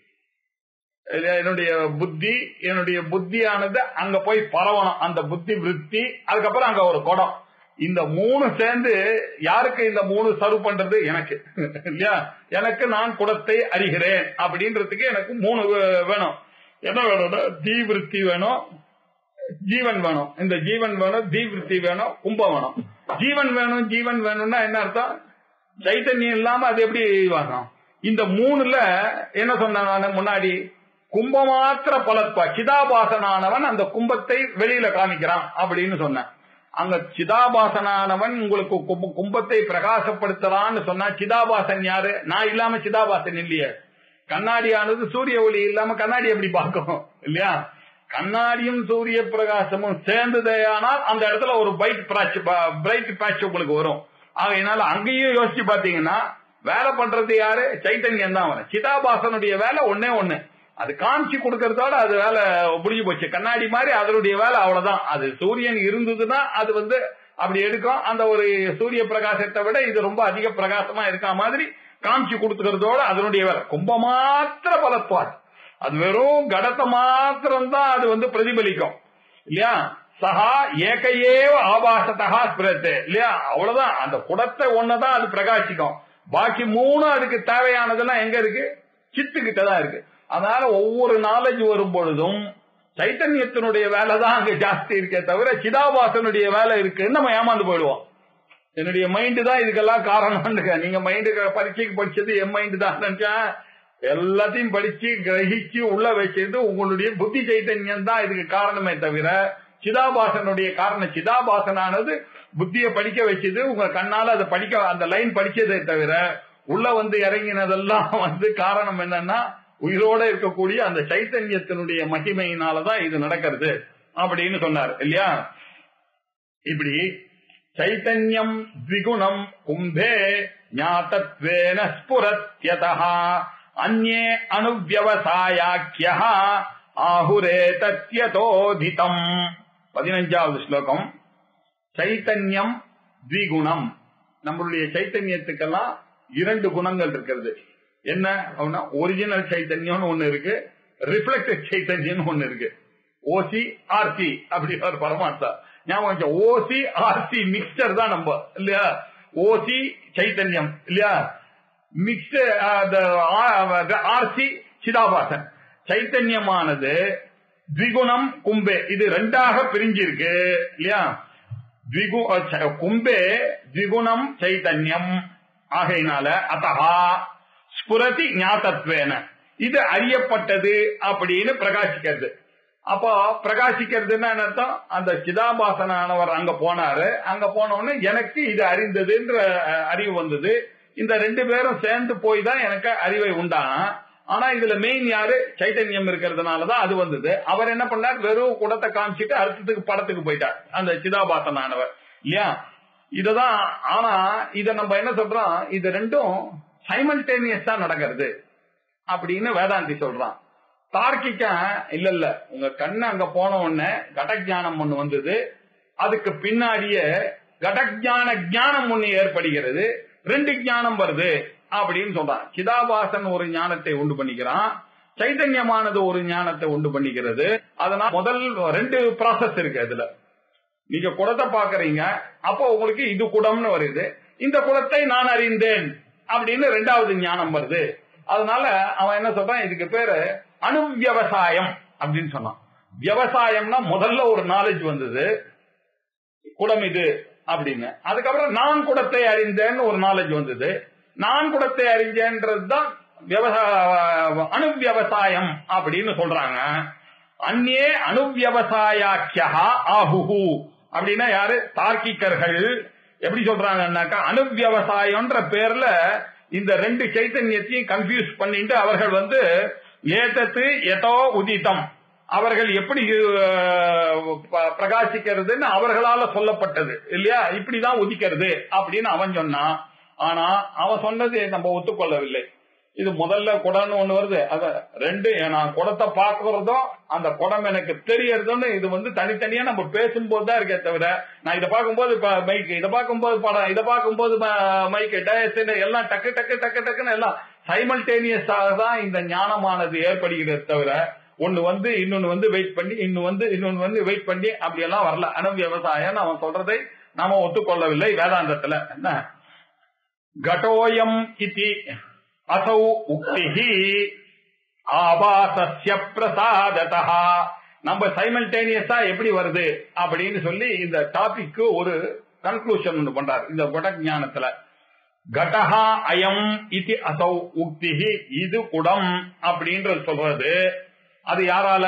என்னுடைய புத்தி என்னுடைய புத்தியானது அங்க போய் பரவணும் அந்த புத்தி விருத்தி அதுக்கப்புறம் அங்க ஒரு குடம் இந்த மூணு சேர்ந்து யாருக்கு இந்த மூணு சர்வ் பண்றது எனக்கு இல்லையா எனக்கு நான் குடத்தை அறிகிறேன் அப்படின்றதுக்கு எனக்கு மூணு வேணும் என்ன வேணும்னா தீவிருத்தி வேணும் ஜீவன் வேணும் இந்த ஜீவன் வேணும் தீவிருத்தி வேணும் கும்பம் வேணும் ஜீவன் வேணும் ஜீவன் வேணும்னா என்ன அர்த்தம் சைத்தன்யம் இல்லாம அது எப்படி வாங்கும் இந்த மூணுல என்ன சொன்ன முன்னாடி கும்பமாத்திர பலத்வா சிதாபாசனானவன் அந்த கும்பத்தை வெளியில காமிக்கிறான் அப்படின்னு சொன்னேன் அங்க சிதாபாசனானவன் உங்களுக்கு கும்பத்தை பிரகாசப்படுத்தலான்னு சொன்னா சிதாபாசன் யாரு நான் இல்லாம சிதாபாசன் இல்லையே கண்ணாடியானது சூரிய ஒளி இல்லாம கண்ணாடி எப்படி பார்க்கும் இல்லையா கண்ணாடியும் சூரிய பிரகாசமும் சேர்ந்ததேயானால் அந்த இடத்துல ஒரு பைட் பேட்ச் பிரைட் பேட்ச் உங்களுக்கு வரும் ஆகையினால அங்கேயும் யோசிச்சு பாத்தீங்கன்னா வேலை பண்றது யாரு சைத்தன்யம் தான் வரும் சிதாபாசனுடைய வேலை ஒன்னே ஒண்ணு அது காமிச்சு கொடுக்கறதோட அது வேலை முடிஞ்சு போச்சு கண்ணாடி மாதிரி அதனுடைய வேலை அவ்வளவுதான் அது சூரியன் இருந்ததுன்னா அது வந்து அப்படி எடுக்கும் அந்த ஒரு சூரிய பிரகாசத்தை விட இது ரொம்ப அதிக பிரகாசமா இருக்கா மாதிரி காமிச்சு கொடுத்துக்கிறதோட அதனுடைய வேலை கும்பமாத்திர பலத்வார் அது வெறும் கடத்தை மாத்திரம் தான் அது வந்து பிரதிபலிக்கும் இல்லையா சஹா ஏகையேவ ஆபாசத்தகா ஸ்பிரத்து இல்லையா அவ்வளவுதான் அந்த குடத்தை ஒன்னதான் அது பிரகாசிக்கும் பாக்கி மூணு அதுக்கு தேவையானதெல்லாம் எங்க இருக்கு சித்து கிட்ட தான் இருக்கு அதனால ஒவ்வொரு நாலேஜ் வரும் பொழுதும் சைத்தன்யத்தினுடைய வேலை தான் அங்க ஜாஸ்தி இருக்கே தவிர சிதாபாசனுடைய வேலை இருக்குன்னு நம்ம ஏமாந்து போயிடுவோம் என்னுடைய மைண்டு தான் இதுக்கெல்லாம் காரணம் நீங்க மைண்டு பரீட்சைக்கு படிச்சது என் மைண்டு தான் நினைச்சா எல்லாத்தையும் படிச்சு கிரகிச்சு உள்ள வச்சது உங்களுடைய புத்தி சைத்தன்யம் தான் இதுக்கு காரணமே தவிர சிதாபாசனுடைய காரணம் சிதாபாசனானது புத்தியை படிக்க வச்சது உங்க கண்ணால அதை படிக்க அந்த லைன் படிச்சதே தவிர உள்ள வந்து இறங்கினதெல்லாம் வந்து காரணம் என்னன்னா உயிரோட இருக்கக்கூடிய அந்த சைத்தன்யத்தினுடைய மகிமையினாலதான் இது நடக்கிறது அப்படின்னு சொன்னார் இல்லையா இப்படி சைத்தன்யம் த்விகுணம் கும்பே ஞாத்தத்வேன ஸ்புரத்யதா அந்நே அனுவியவசாயாக்கிய ஆஹுரே தத்யதோதிதம் பதினஞ்சாவது ஸ்லோகம் சைத்தன்யம் த்விகுணம் நம்மளுடைய சைத்தன்யத்துக்கெல்லாம் இரண்டு குணங்கள் இருக்கிறது என்ன அப்படின்னா ஒரிஜினல் சைத்தன்யம்னு ஒண்ணு இருக்கு ரிஃப்ளெக்டட் சைத்தன்யம் ஒண்ணு இருக்கு ஓசி ஆர்சி அப்படி ஒரு பரமார்த்தா ஞாபகம் ஓசி ஆர்சி மிக்சர் தான் நம்ம இல்லையா ஓசி சைத்தன்யம் இல்லையா மிக்ஸ் ஆர்சி சிதாபாசன் சைத்தன்யமானது திகுணம் கும்பே இது ரெண்டாக பிரிஞ்சிருக்கு இல்லையா திகு அஹ், கும்பே திகுணம் சைத்தன்யம் ஆகையினால அத்தகா ஸ்புரதி ஞாதத்வேன இது அறியப்பட்டது அப்படின்னு பிரகாசிக்கிறது அப்போ பிரகாசிக்கிறதுன்னா என்ன அர்த்தம் அந்த சிதாபாசனானவர் அங்க போனாரு அங்க போன உடனே எனக்கு இது அறிந்ததுன்ற அஹ், அறிவு வந்தது இந்த ரெண்டு பேரும் சேர்ந்து போய் தான் எனக்கு அறிவை உண்டானா ஆனா இதுல மெயின் யாரு சைத்தன்யம் இருக்கிறதுனாலதான் அது வந்தது அவர் என்ன பண்ணார் வெறும் குடத்தை காமிச்சிட்டு அடுத்ததுக்கு படத்துக்கு போயிட்டார் அந்த சிதாபாசனானவர் இல்லையா இததான் ஆனா இத நம்ம என்ன சொல்றோம் இது ரெண்டும் சைமல்டேனியஸா நடக்கிறது அப்படின்னு வேதாந்தி சொல்றான் தார்க்கிக்கா இல்ல இல்ல உங்க கண்ணு அங்க போன உடனே கடஜானம் ஒண்ணு வந்தது அதுக்கு பின்னாடியே கடஜான ஞானம் ஒண்ணு ஏற்படுகிறது ரெண்டு ஞானம் வருது அப்படின்னு சொல்றான் சிதாபாசன் ஒரு ஞானத்தை உண்டு பண்ணிக்கிறான் சைத்தன்யமானது ஒரு ஞானத்தை உண்டு பண்ணிக்கிறது அதனால முதல் ரெண்டு ப்ராசஸ் இருக்கு அதுல நீங்க குடத்தை பாக்குறீங்க அப்போ உங்களுக்கு இது குடம்னு வருது இந்த குடத்தை நான் அறிந்தேன் அப்படின்னு ரெண்டாவது ஞானம் வருது அதனால அவன் என்ன சொல்றான் இதுக்கு பேரு அணுவியவசாயம் அப்படின்னு சொன்னான் விவசாயம்னா முதல்ல ஒரு நாலேஜ் வந்தது குடம் இது அப்படின்னு அதுக்கப்புறம் நான் குடத்தை அறிந்தேன்னு ஒரு நாலேஜ் வந்தது நான் குடத்தை அறிஞ்சேன்றதுதான் விவசாய அணுவியவசாயம் அப்படின்னு சொல்றாங்க அந்நே அணுவியவசாயாக்கியா ஆஹுஹு அப்படின்னா யாரு தார்க்கிகர்கள் எப்படி சொல்றாங்கன்னாக்கா அணுவியவசாயம்ன்ற பேர்ல இந்த ரெண்டு சைத்தன்யத்தையும் கன்ஃபியூஸ் பண்ணிட்டு அவர்கள் வந்து ஏதத்து எதோ உதித்தம் அவர்கள் எப்படி அஹ், ப- பிரகாசிக்கிறதுன்னு அவர்களால சொல்லப்பட்டது இல்லையா இப்படிதான் உதிக்கிறது அப்படின்னு அவன் சொன்னான் ஆனா அவன் சொன்னது நம்ம ஒத்துக்கொள்ளவில்லை இது முதல்ல குடம்னு ஒண்ணு வருது அத ரெண்டு நான் குடத்தை பாக்குறதும் அந்த குடம் எனக்கு தெரியறதுன்னு இது வந்து தனித்தனியா நம்ம பேசும்போது தான் இருக்கே தவிர நான் இதை பார்க்கும்போது மைக் இதை பார்க்கும்போது படம் இதை பார்க்கும்போது மைக் டயஸ் எல்லாம் டக்கு டக்கு டக்கு டக்குன்னு எல்லாம் சைமல்டேனியஸாக தான் இந்த ஞானமானது ஏற்படுகிறது தவிர ஒண்ணு வந்து இன்னொன்னு வந்து வெயிட் பண்ணி இன்னும் வந்து இன்னொன்னு வந்து வெயிட் பண்ணி அப்படி எல்லாம் வரல அணு விவசாயம் அவன் சொல்றதை நாம ஒத்துக்கொள்ளவில்லை வேதாந்தத்துல என்ன கடோயம் இதி அசௌ உக்திஹி ஆபாசஸ்ய பிரசாததா நம்ம சைமல்டேனியஸா எப்படி வருது அப்படின்னு சொல்லி இந்த டாபிக்கு ஒரு கன்க்ளூஷன் ஒன்று பண்றாரு இந்த குட ஞானத்துல கடஹா அயம் இது அசௌ உக்திஹி இது குடம் அப்படின்றது சொல்றது அது யாரால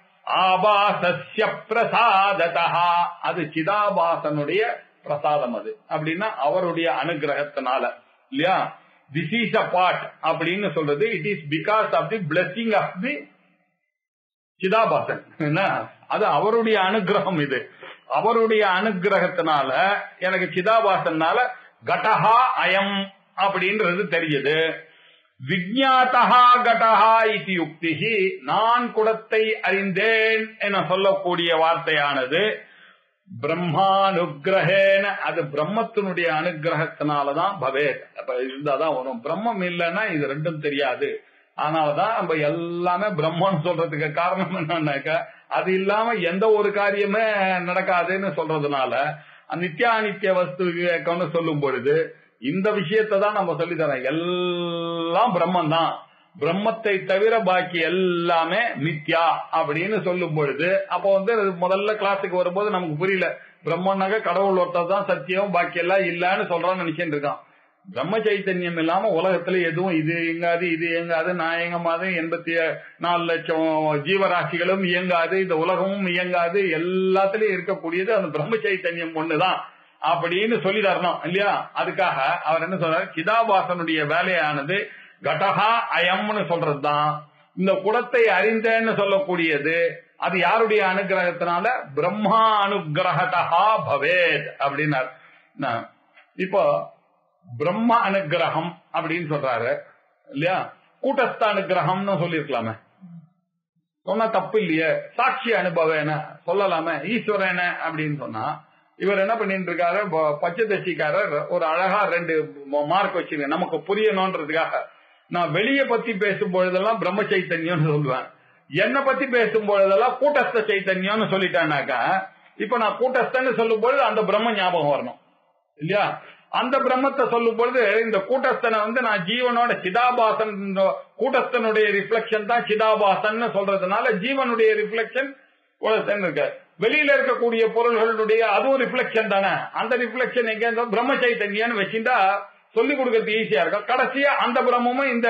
ஆபாசஸ்ய பிரசாததா அது சிதாபாசனுடைய பிரசாதம் அது அப்படின்னா அவருடைய அனுகிரகத்தினால இல்லையா திஸ் இஸ் அ பார்ட் அப்படின்னு சொல்றது it is because of the blessing of the சிதாபாசன் என்ன அது அவருடைய அனுகிரகம் இது அவருடைய அனுகிரகத்தினால எனக்கு சிதாபாசனால கடஹா அயம் அப்படின்றது தெரியுது விஜாத்தகா கடஹா இது யுக்திகி நான் குடத்தை அறிந்தேன் என சொல்லக்கூடிய வார்த்தையானது பிரம்மானுகிரகேன அது பிரம்மத்தினுடைய அனுகிரகத்தினாலதான் பவேத் அப்ப இருந்தாதான் வரும் பிரம்மம் இல்லைன்னா இது ரெண்டும் தெரியாது அதனாலதான் நம்ம எல்லாமே பிரம்மன் சொல்றதுக்கு காரணம் என்னன்னாக்கா அது இல்லாம எந்த ஒரு காரியமே நடக்காதுன்னு சொல்றதுனால நித்தியானித்திய வஸ்து சொல்லும் பொழுது இந்த விஷயத்தை தான் நம்ம சொல்லி தரோம் எல்லாம் பிரம்மன் தான் பிரம்மத்தை தவிர பாக்கி எல்லாமே மித்யா அப்படின்னு சொல்லும் பொழுது அப்போ வந்து அது முதல்ல கிளாஸுக்கு வரும்போது நமக்கு புரியல பிரம்மனாக கடவுள் ஒருத்தர் தான் சத்தியம் பாக்கி எல்லாம் இல்லன்னு சொல்றான்னு நினைச்சிட்டு இருக்கான் பிரம்ம சைத்தன்யம் இல்லாம உலகத்துல எதுவும் இது இயங்காது இது இயங்காது நான் இயங்கமாது எண்பத்தி நாலு லட்சம் ஜீவராசிகளும் இயங்காது இந்த உலகமும் இயங்காது எல்லாத்துலயும் இருக்கக்கூடியது அந்த பிரம்ம சைத்தன்யம் ஒண்ணுதான் அப்படின்னு சொல்லி தரணும் இல்லையா அதுக்காக அவர் என்ன சொல்றாரு சிதாபாசனுடைய வேலையானது கடகா அயம்னு சொல்றதுதான் இந்த குடத்தை அறிந்தேன்னு சொல்லக்கூடியது அது யாருடைய அனுகிரகத்தினால பிரம்மா அனுகிரகதா பவேத் அப்படின்னார் நான் இப்போ பிரம்ம அனுகிரகம் அப்படின்னு சொல்றாரு இல்லையா கூட்டஸ்த அனுகிரகம்னு சொல்லிருக்கலாமே சொன்னா தப்பு இல்லையே சாட்சி அனுபவம் சொல்லலாமே ஈஸ்வரன அப்படின்னு சொன்னா இவர் என்ன பண்ணிட்டு இருக்காரு ப- பச்சதசிக்காரர் ஒரு அழகா ரெண்டு மார்க் வச்சிருக்க நமக்கு புரியணும்ன்றதுக்காக நான் வெளிய பத்தி பேசும் பொழுதெல்லாம் பிரம்ம சைத்தன்யம்னு சொல்லுவேன் என்ன பத்தி பேசும் பொழுதெல்லாம் கூட்டஸ்த சைத்தன்யம்னு சொல்லிட்டானாக்கா இப்ப நான் கூட்டஸ்தன்னு சொல்லும் பொழுது அந்த பிரம்ம ஞாபகம் வரணும் இல்லையா அந்த பிரம்மத்தை சொல்லும் பொழுது இந்த கூட்டஸ்தனை வந்து நான் ஜீவனோட சிதாபாசன் கூட்டஸ்தனுடைய ரிஃப்ளெக்ஷன் தான் சிதாபாசன் சொல்றதுனால ஜீவனுடைய ரிஃப்ளெக்ஷன் கூட்டஸ்தன் இருக்கு வெளியில இருக்கக்கூடிய பொருள்களுடைய அதுவும் ரிஃப்ளெக்ஷன் தானே அந்த ரிஃப்ளெக்ஷன் எங்க இருந்தா பிரம்ம சைத்தன்யன்னு வச்சுட்டா சொல்லி கொடுக்கறது ஈஸியா இருக்கும் கடைசியா அந்த பிரம்மமும் இந்த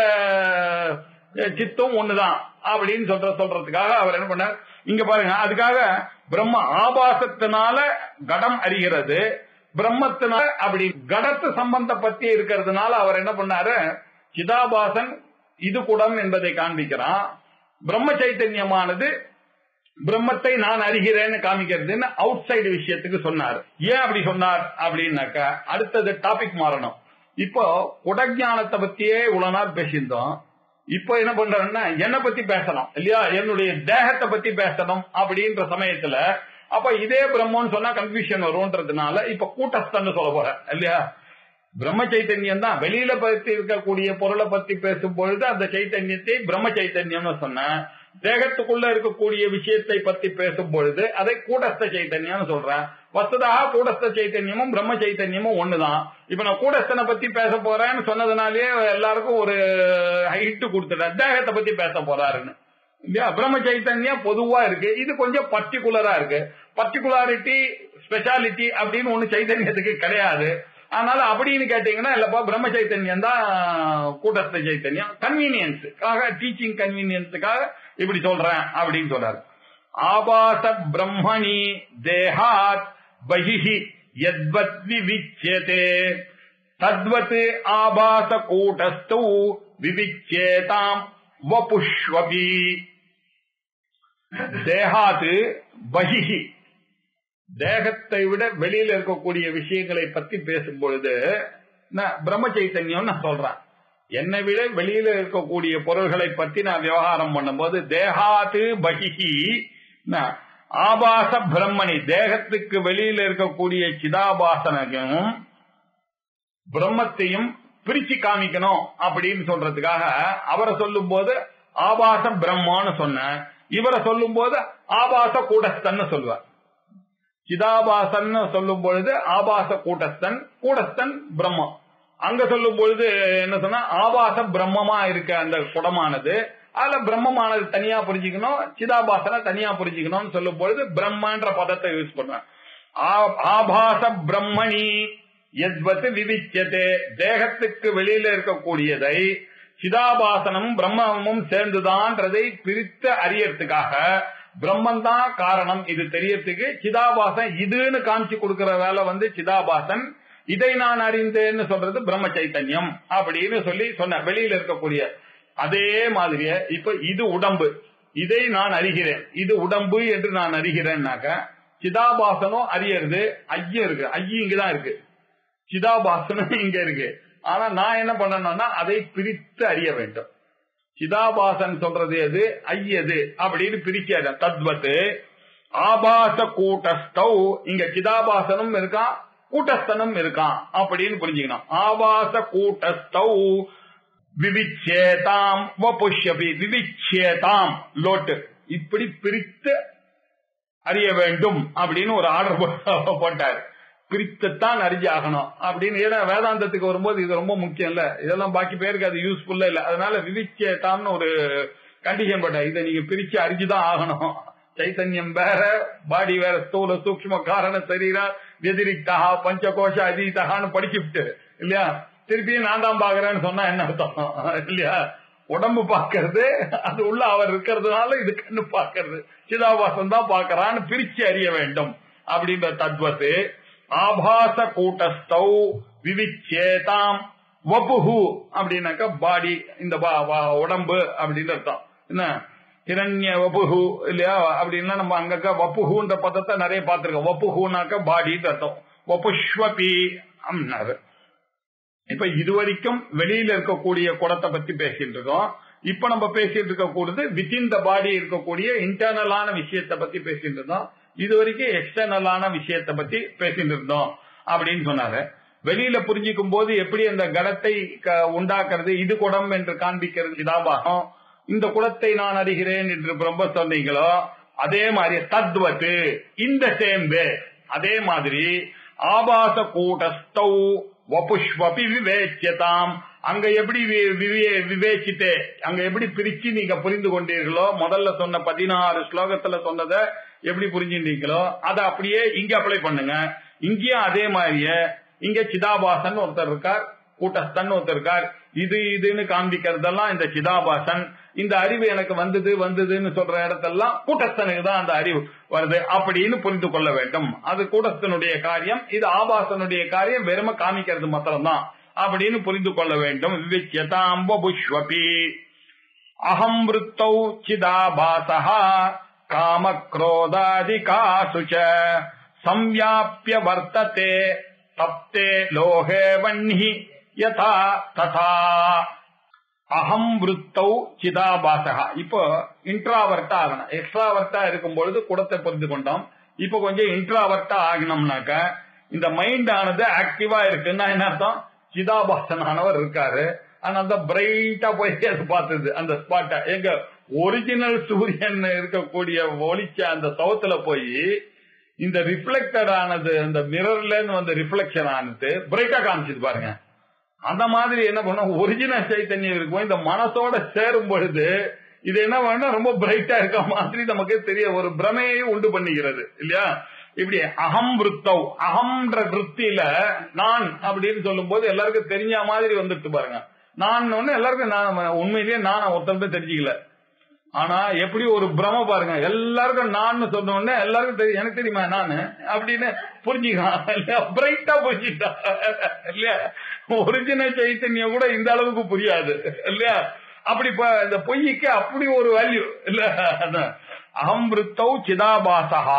அஹ், சித்தும் ஒண்ணுதான் அப்படின்னு சொல்ற சொல்றதுக்காக அவர் என்ன பண்ணார் இங்க பாருங்க அதுக்காக பிரம்ம ஆபாசத்தினால கடம் அறிகிறது பிரம்மத்தினால அப்படி கடத்து சம்பந்தப்பத்தி இருக்கிறதுனால அவர் என்ன பண்ணாரு சிதாபாசன் இது குடம் என்பதை காண்பிக்கிறான் பிரம்ம சைத்தன்யமானது பிரம்மத்தை நான் அறிகிறேன்னு காமிக்கிறதுன்னு அவுட் சைடு விஷயத்துக்கு சொன்னார் ஏன் அப்படி சொன்னார் அப்படின்னாக்கா அடுத்தது டாபிக் மாறணும் இப்போ உடஞானத்தை பத்தியே இவ்வளவு நாள் பேசியிருந்தோம் இப்போ என்ன பண்றோம்னா என்ன பத்தி பேசணும் இல்லையா என்னுடைய தேகத்தை பத்தி பேசணும் அப்படின்ற சமயத்துல அப்ப இதே பிரம்மன்னு சொன்னா கன்ஃபியூஷன் வரும்ன்றதுனால இப்ப கூட்டஸ்தன்னு சொல்ல போறேன் இல்லையா பிரம்ம சைத்தன்யம் தான் வெளியில பத்தி இருக்கக்கூடிய பொருளை பத்தி பேசும் பொழுது அந்த சைத்தன்யத்தை பிரம்ம சைத்தன்யம்னு சொன்னேன் தேகத்துக்குள்ள இருக்கக்கூடிய விஷயத்தை பத்தி பேசும் பொழுது அதை கூடஸ்த சைத்தன்யம்னு சொல்றேன் வசதாக கூடஸ்த சைத்தன்யமும் பிரம்ம சைத்தன்யமும் ஒண்ணுதான் இப்ப நான் கூடஸ்தனை பத்தி பேச போறேன்னு சொன்னதுனாலேயே எல்லாருக்கும் ஒரு ஹைட்டு கொடுத்துட்டேன் தேகத்தை பத்தி பேச போறாருன்னு இல்லையா பிரம்ம சைத்தன்யம் பொதுவா இருக்கு இது கொஞ்சம் பர்டிகுலரா இருக்கு பர்டிகுலாரிட்டி ஸ்பெஷாலிட்டி அப்படின்னு ஒண்ணு சைத்தன்யத்துக்கு கிடையாது அதனால அப்படின்னு கேட்டீங்கன்னா இல்லப்பா பிரம்ம சைத்தன்யம் தான் கூட்டஸ்த சைத்தன்யம் கன்வீனியன்ஸுக்காக டீச்சிங் கன்வீனியன்ஸுக்காக இப்படி சொல்றேன் அப்படின்னு சொல்றாரு ஆபாச பிரம்மணி தேகாத் பகிஹி யத்வத் விவிச்யதே தத்வத் ஆபாச கூட்டஸ்து விவிச்சேதாம் வபுஷ்வபி தேகாது பகிஹி தேகத்தை விட வெளியில இருக்கக்கூடிய விஷயங்களை பத்தி பேசும் பொழுது நான் பிரம்ம சைத்தன்யம் நான் சொல்றேன் என்னை விட வெளியில இருக்கக்கூடிய பொருள்களை பத்தி நான் விவகாரம் பண்ணும்போது தேகாது பகிஹி நான் ஆபாச பிரம்மணி தேகத்துக்கு வெளியில இருக்கக்கூடிய சிதாபாசனையும் பிரம்மத்தையும் பிரிச்சு காமிக்கணும் அப்படின்னு சொல்றதுக்காக அவரை சொல்லும் போது ஆபாச பிரம்மான்னு சொன்னேன் இவரை சொல்லும் போது ஆபாச கூடஸ்தன்னு சொல்லுவார் சிதாபாசன் சொல்லும் பொழுது ஆபாச கூட்டஸ்தன் கூடஸ்தன் பிரம்மம் அங்க சொல்லும் பொழுது என்ன சொன்னா ஆபாச பிரம்மமா இருக்க அந்த குடமானது அதுல பிரம்மமானது தனியா புரிஞ்சுக்கணும் சிதாபாசனை தனியா புரிஞ்சுக்கணும்னு சொல்லும் பொழுது பிரம்மன்ற பதத்தை யூஸ் பண்ணுவேன் ஆ- ஆபாச பிரம்மணி எத்வத் விவிச்சதே தேகத்துக்கு வெளியில இருக்கக்கூடியதை சிதாபாசனமும் பிரம்மமும் சேர்ந்துதான்றதை பிரித்து அறியறதுக்காக பிரம்மன் தான் காரணம் இது தெரியறதுக்கு சிதாபாசன் இதுன்னு காமிச்சு கொடுக்கிற வேலை வந்து சிதாபாசன் இதை நான் அறிந்தேன்னு சொல்றது பிரம்ம சைத்தன்யம் அப்படின்னு சொல்லி சொன்ன வெளியில இருக்கக்கூடிய அதே மாதிரியே இப்ப இது உடம்பு இதை நான் அறிகிறேன் இது உடம்பு என்று நான் அறிகிறேன்னாக்க சிதாபாசனும் அறியறது ஐயம் இருக்கு ஐயம் இங்கதான் இருக்கு சிதாபாசனும் இங்க இருக்கு ஆனா நான் என்ன பண்ணணும்னா அதை பிரித்து அறிய வேண்டும் சிதாபாசன் சொல்றது எது ஐயது அப்படின்னு பிரிக்காத தத்வத்து ஆபாச கூட்டஸ்தௌ இங்க சிதாபாசனும் இருக்கான் கூட்டஸ்தனும் இருக்கான் அப்படின்னு புரிஞ்சுக்கணும் ஆபாச கூட்டஸ்தௌ விவிச்சேதாம் வபுஷ்யபி விவிச்சேதாம் லோட்டு இப்படி பிரித்து அறிய வேண்டும் அப்படின்னு ஒரு ஆர்டர் போட்டார் பிரித்துத்தான் அறிஞ்சாகணும் அப்படின்னு ஏன்னா வேதாந்தத்துக்கு வரும்போது இது ரொம்ப முக்கியம் இல்ல இதெல்லாம் பாக்கி பேருக்கு அது யூஸ்ஃபுல்லா இல்ல அதனால விவிச்சேதாம்னு ஒரு கண்டிஷன் போட்டார் இதை நீங்க பிரிச்சு அறிஞ்சுதான் ஆகணும் சைத்தன்யம் வேற பாடி வேற ஸ்தூல சூக்ம காரண சரீரா வெதிரிக்தா பஞ்சகோஷ அதீதகான்னு படிச்சுட்டு இல்லையா திருப்பியும் நான் தான் பாக்குறேன்னு சொன்னா என்ன அர்த்தம் இல்லையா உடம்பு பாக்குறது அது உள்ள அவர் இருக்கிறதுனால இது கண்ணு பாக்குறது சிதாபாசம் தான் பாக்குறான்னு பிரிச்சு அறிய வேண்டும் அப்படின்ற தத்வத்து ஆபாச கூட்டஸ்தௌ விவிச்சேதாம் வபுகு அப்படின்னாக்கா பாடி இந்த பா- வா- உடம்பு அப்படின்னு அர்த்தம் என்ன ஹிரண்ய வபுகு இல்லையா அப்படின்னா நம்ம அங்கக்க வப்புகுன்ற பதத்தை நிறைய பார்த்திருக்கோம் வப்புகுனாக்க பாடின்னு அர்த்தம் வபுஷ்வபி அப்படின்னாரு இப்ப இதுவரைக்கும் வெளியில இருக்கக்கூடிய குடத்தை பத்தி பேசிட்டு இருக்கோம் இப்ப நம்ம பேசிட்டு இருக்கக்கூடியது வித்தின் த பாடி இருக்கக்கூடிய இன்டர்னலான விஷயத்தை பத்தி பேசிட்டு இருந்தோம் இது வரைக்கும் எக்ஸ்டர்னலான விஷயத்தை பத்தி பேசிட்டு இருந்தோம் அப்படின்னு சொன்னாரு வெளியில புரிஞ்சிக்கும் போது எப்படி அந்த கடத்தை க- உண்டாக்குறது இது குடம் என்று காண்பிக்கிறது இதாபாகம் இந்த குடத்தை நான் அறிகிறேன் என்று ரொம்ப சொன்னீங்களோ அதே மாதிரி தத்வத்து இந்த சேம் வே அதே மாதிரி ஆபாச கூட்டஸ்தௌ வபுஷ்வபி விவேச்சியதாம் அங்க எப்படி வி- விவே- விவேச்சித்தே அங்க எப்படி பிரிச்சு நீங்க புரிந்து கொண்டீர்களோ முதல்ல சொன்ன பதினாறு ஸ்லோகத்துல சொன்னதை எப்படி புரிஞ்சுட்டீங்களோ அதை அப்படியே இங்க அப்ளை பண்ணுங்க இங்கேயும் அதே மாதிரியே இங்க சிதாபாசன் ஒருத்தர் இருக்கார் கூட்டஸ்தன் ஒருத்தர் இருக்கார் இது இதுன்னு காண்பிக்கிறதெல்லாம் இந்த சிதாபாசன் இந்த அறிவு எனக்கு வந்தது வந்ததுன்னு சொல்ற இடத்தெல்லாம் கூட்டஸ்தனுக்கு தான் அந்த அறிவு வருது அப்படின்னு புரிந்து கொள்ள வேண்டும் அது கூட்டஸ்தனுடைய காரியம் இது ஆபாசனுடைய காரியம் வெறும காமிக்கிறது மாத்திரம்தான் அப்படின்னு புரிந்து கொள்ள வேண்டும் விவிச்சியதாம்புஷ்வபி அகம் விருத்தௌ சிதாபாசः காமக்ரோதாதிகாசு ச संव्याप्य वर्तते तप्ते लोहे वह्नि यथा तथा அகம் விருத்தௌ சிதாபாசகா இப்போ இன்ட்ராவர்ட்டா ஆகணும் எக்ஸ்ட்ராவர்ட்டா இருக்கும் பொழுது குடத்தை புரிந்து கொண்டோம் இப்போ கொஞ்சம் இன்ட்ராவர்ட்டா ஆகணும்னாக்க இந்த மைண்ட் ஆனது ஆக்டிவா இருக்குன்னா என்ன அர்த்தம் சிதாபாசனானவர் இருக்காரு ஆனா அந்த பிரைட்டா போய் அது பார்த்தது அந்த ஸ்பாட்டை எங்க ஒரிஜினல் சூரியன் இருக்கக்கூடிய ஒளிச்ச அந்த சவுத்துல போய் இந்த ரிஃப்ளெக்டட் ஆனது அந்த மிரர்ல இருந்து வந்த ரிஃப்ளெக்ஷன் ஆனது பிரைட்டா காமிச்சது பாருங்க அந்த மாதிரி என்ன பண்ணும் ஒரிஜினல் சைத்தன்யம் இருக்கும் இந்த மனசோட சேரும் பொழுது இது என்ன பண்ணா ரொம்ப பிரைட்டா இருக்க மாதிரி நமக்கு தெரிய ஒரு பிரமையை உண்டு பண்ணிக்கிறது இல்லையா இப்படி அகம் விருத்தவ் அகம்ன்ற விற்த்தியில நான் அப்படின்னு சொல்லும் போது எல்லாருக்கும் தெரிஞ்ச மாதிரி வந்துட்டு பாருங்க நான் ஒண்ணு எல்லாருக்கும் நான் உண்மையிலேயே நான் ஒருத்தருமே தெரிஞ்சுக்கல ஆனா எப்படி ஒரு பிரம பாருங்க எல்லாருக்கும் நான் சொன்ன உடனே எல்லாருக்கும் தெரியும் எனக்கு தெரியுமா நானு அப்படின்னு புரிஞ்சுக்கலாம் இல்லையா பிரைட்டா புரிஞ்சுட்டான் இல்லையா ஒரிஜினல் சைத்தன்யம் கூட இந்த அளவுக்கு புரியாது இல்லையா அப்படி இப்ப இந்த பொய்க்கு அப்படி ஒரு வேல்யூ இல்ல அதான். அகம் விருத்தௌ சிதாபாசகா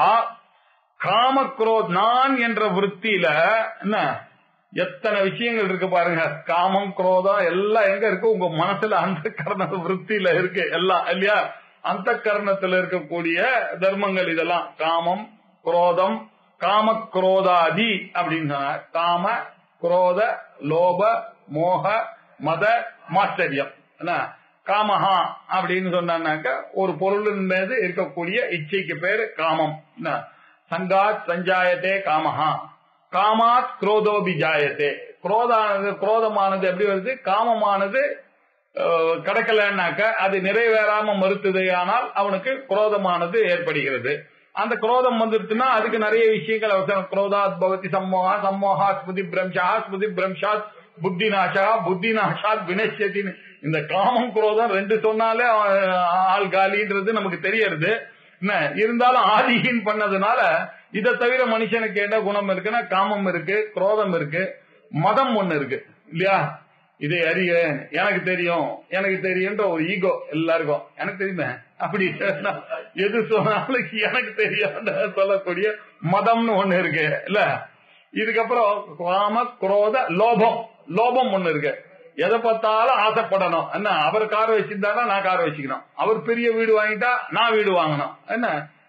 காமக்ரோத் நான் என்ற விற்த்தியில என்ன எத்தனை விஷயங்கள் இருக்கு பாருங்க காமம் குரோதம் எல்லாம் எங்க இருக்கு உங்க மனசுல அந்த கரண விற்த்தியில இருக்கு எல்லாம் இல்லையா அந்த கரணத்துல இருக்கக்கூடிய தர்மங்கள் இதெல்லாம் காமம் குரோதம் காம குரோதாதி அப்படின்னு சொன்னார் காம குரோத லோப மோக மத மாச்சரியம் என்ன காமஹா அப்படின்னு சொன்னாக்க ஒரு பொருளின் மீது இருக்கக்கூடிய இச்சைக்கு பேரு காமம் என்ன சங்காத் சஞ்சாயத்தே காமஹா காமாத் குரோதோபி ஜாயத்தே குரோதானது குரோதமானது எப்படி வருது காமமானது அஹ், கிடைக்கலன்னாக்க அது நிறைவேறாம மறுத்தது ஆனால் அவனுக்கு குரோதமானது ஏற்படுகிறது அந்த குரோதம் வந்துருச்சுன்னா அதுக்கு நிறைய விஷயங்கள் அவசரம் குரோதாத் பவதி சம்மோகா சம்மோகா ஸ்மிருதி பிரம்சா ஸ்மிருதி பிரம்சாத் புத்தி நாசா புத்தி நாசாத் வினஷ்யத்தின்னு இந்த காமம் குரோதம் ரெண்டு சொன்னாலே அஹ், ஆள் காலின்றது நமக்கு தெரியறது என்ன இருந்தாலும் ஆதிகின் பண்ணதுனால இதை தவிர மனுஷனுக்கு என்ன குணம் இருக்குன்னா காமம் இருக்கு குரோதம் இருக்கு மதம் ஒண்ணு இருக்கு இல்லையா இதை அறிய எனக்கு தெரியும் எனக்கு தெரியும்ன்ற ஒரு ஈகோ எல்லாருக்கும் எனக்கு தெரியுமே அப்படி சொன்னா, எது சொன்னாலும் எனக்கு தெரியும் சொல்லக்கூடிய மதம்னு ஒண்ணு இருக்கு இல்ல இதுக்கப்புறம் காம குரோத லோபம் லோபம் ஒண்ணு இருக்கு எதை பார்த்தாலும் ஆசைப்படணும் என்ன அவர் கார் வச்சிருந்தாரா நான் கார் வச்சுக்கணும் அவர் பெரிய வீடு வாங்கிட்டா நான் வீடு வாங்கணும் என்ன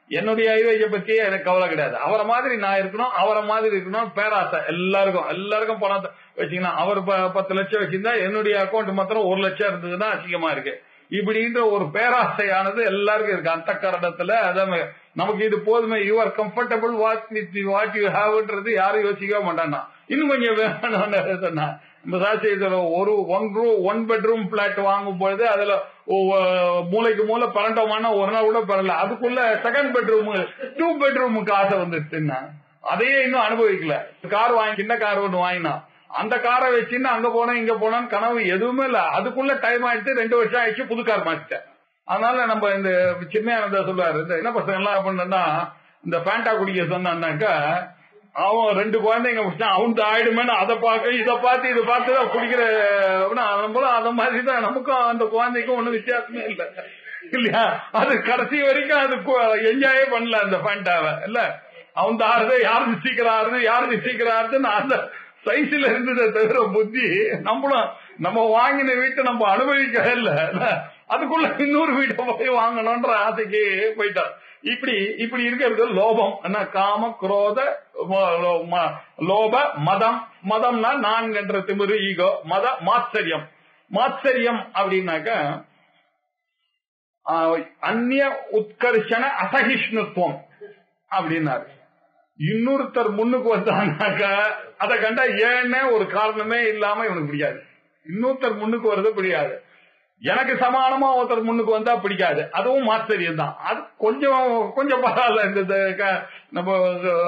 என்னுடைய ஐவேஜை பத்தியே எனக்கு கவலை கிடையாது அவரை மாதிரி நான் இருக்கணும் அவரை மாதிரி இருக்கணும் பேராசை எல்லாருக்கும் எல்லாருக்கும் பணத்தை வச்சீங்கன்னா அவர் ப- பத்து லட்சம் வச்சிருந்தா என்னுடைய அக்கௌண்ட் மாத்திரம் ஒரு லட்சம் இருந்ததுன்னா அசிங்கமா இருக்கு இப்படின்ற ஒரு பேராசையானது எல்லாருக்கும் இருக்கு அந்த கரணத்துல அதான் நமக்கு இது போதுமே you are comfortable what with what you ஹாவ்ன்றது யாரும் யோசிக்கவே மாட்டானா இன்னும் கொஞ்சம் வேணும்னு சொன்னா நம்ம சாட்சி இதுல ஒரு one room one bedroom flat வாங்கும் பொழுது அதுல ஒ- மூலைக்கு மூலை பன்னெண்டமான ஒரு நாள் கூட பரல அதுக்குள்ள செகண்ட் பெட்ரூம் டூ பெட்ரூமுக்கு ஆசை வந்துருச்சுன்னா அதையே இன்னும் அனுபவிக்கல கார் வாங்கி சின்ன கார் ஒண்ணு வாங்கினான் அந்த காரை வச்சுன்னு அங்க போனேன் இங்க போனேன்னு கனவு எதுவுமே இல்ல அதுக்குள்ள டைம் ஆயிடுச்சு ரெண்டு வருஷம் ஆயிடுச்சு புது கார் மாத்திட்டேன் அதனால நம்ம இந்த சின்ன சொல்லுவாரு இந்த என்ன பசங்க எல்லாம் பண்ணா இந்த ஃபேண்டா குடிக்க சொன்னான்னாக்கா அவன் ரெண்டு குழந்தைங்க முடிச்சான் அவன் ஆயிடுமேனு அதை பார்க்க இதை பார்த்து இதை பார்த்து தான் குடிக்கிற நம்மளும் அந்த மாதிரி தான் நமக்கும் அந்த குழந்தைக்கும் ஒண்ணும் வித்தியாசமே இல்ல இல்லையா அது கடைசி வரைக்கும் அது என்ஜாயே பண்ணல அந்த ஃபேண்டாவை இல்ல அவன் ஆறுது யாரு சீக்கிரம் ஆறுது யாரு சீக்கிரம் ஆறுதுன்னு அந்த சைஸ்ல இருந்ததை தவிர புத்தி நம்மளும் நம்ம வாங்கின வீட்டை நம்ம அனுபவிக்கவே இல்ல அதுக்குள்ள இன்னொரு வீட்டை போய் வாங்கணும்ன்ற ஆசைக்கு போயிட்டார் இப்படி இப்படி இருக்கிறது லோபம் என்ன காம குரோத ம- லோ- ம- லோப மதம் மதம்னா நான் என்ற திமிரு ஈகோ மத மாத்சரியம் மாத்சரியம் அப்படின்னாக்க ஆஹ், அந்நிய உத்கர்ஷண அசகிஷ்ணுத்துவம் அப்படின்னாரு இன்னொருத்தர் முன்னுக்கு வந்தாங்கனாக்க அதை கண்டா ஏன்னே ஒரு காரணமே இல்லாம இவனுக்கு பிடிக்காது இன்னொருத்தர் முன்னுக்கு வருது பிடிக்காது எனக்கு சமானமா ஒருத்தர் முன்னுக்கு வந்தா பிடிக்காது அதுவும் ஆச்சரியம் தான் அது கொஞ்சம் கொஞ்சம் பரவாயில்ல இந்த இந்த க- நம்ம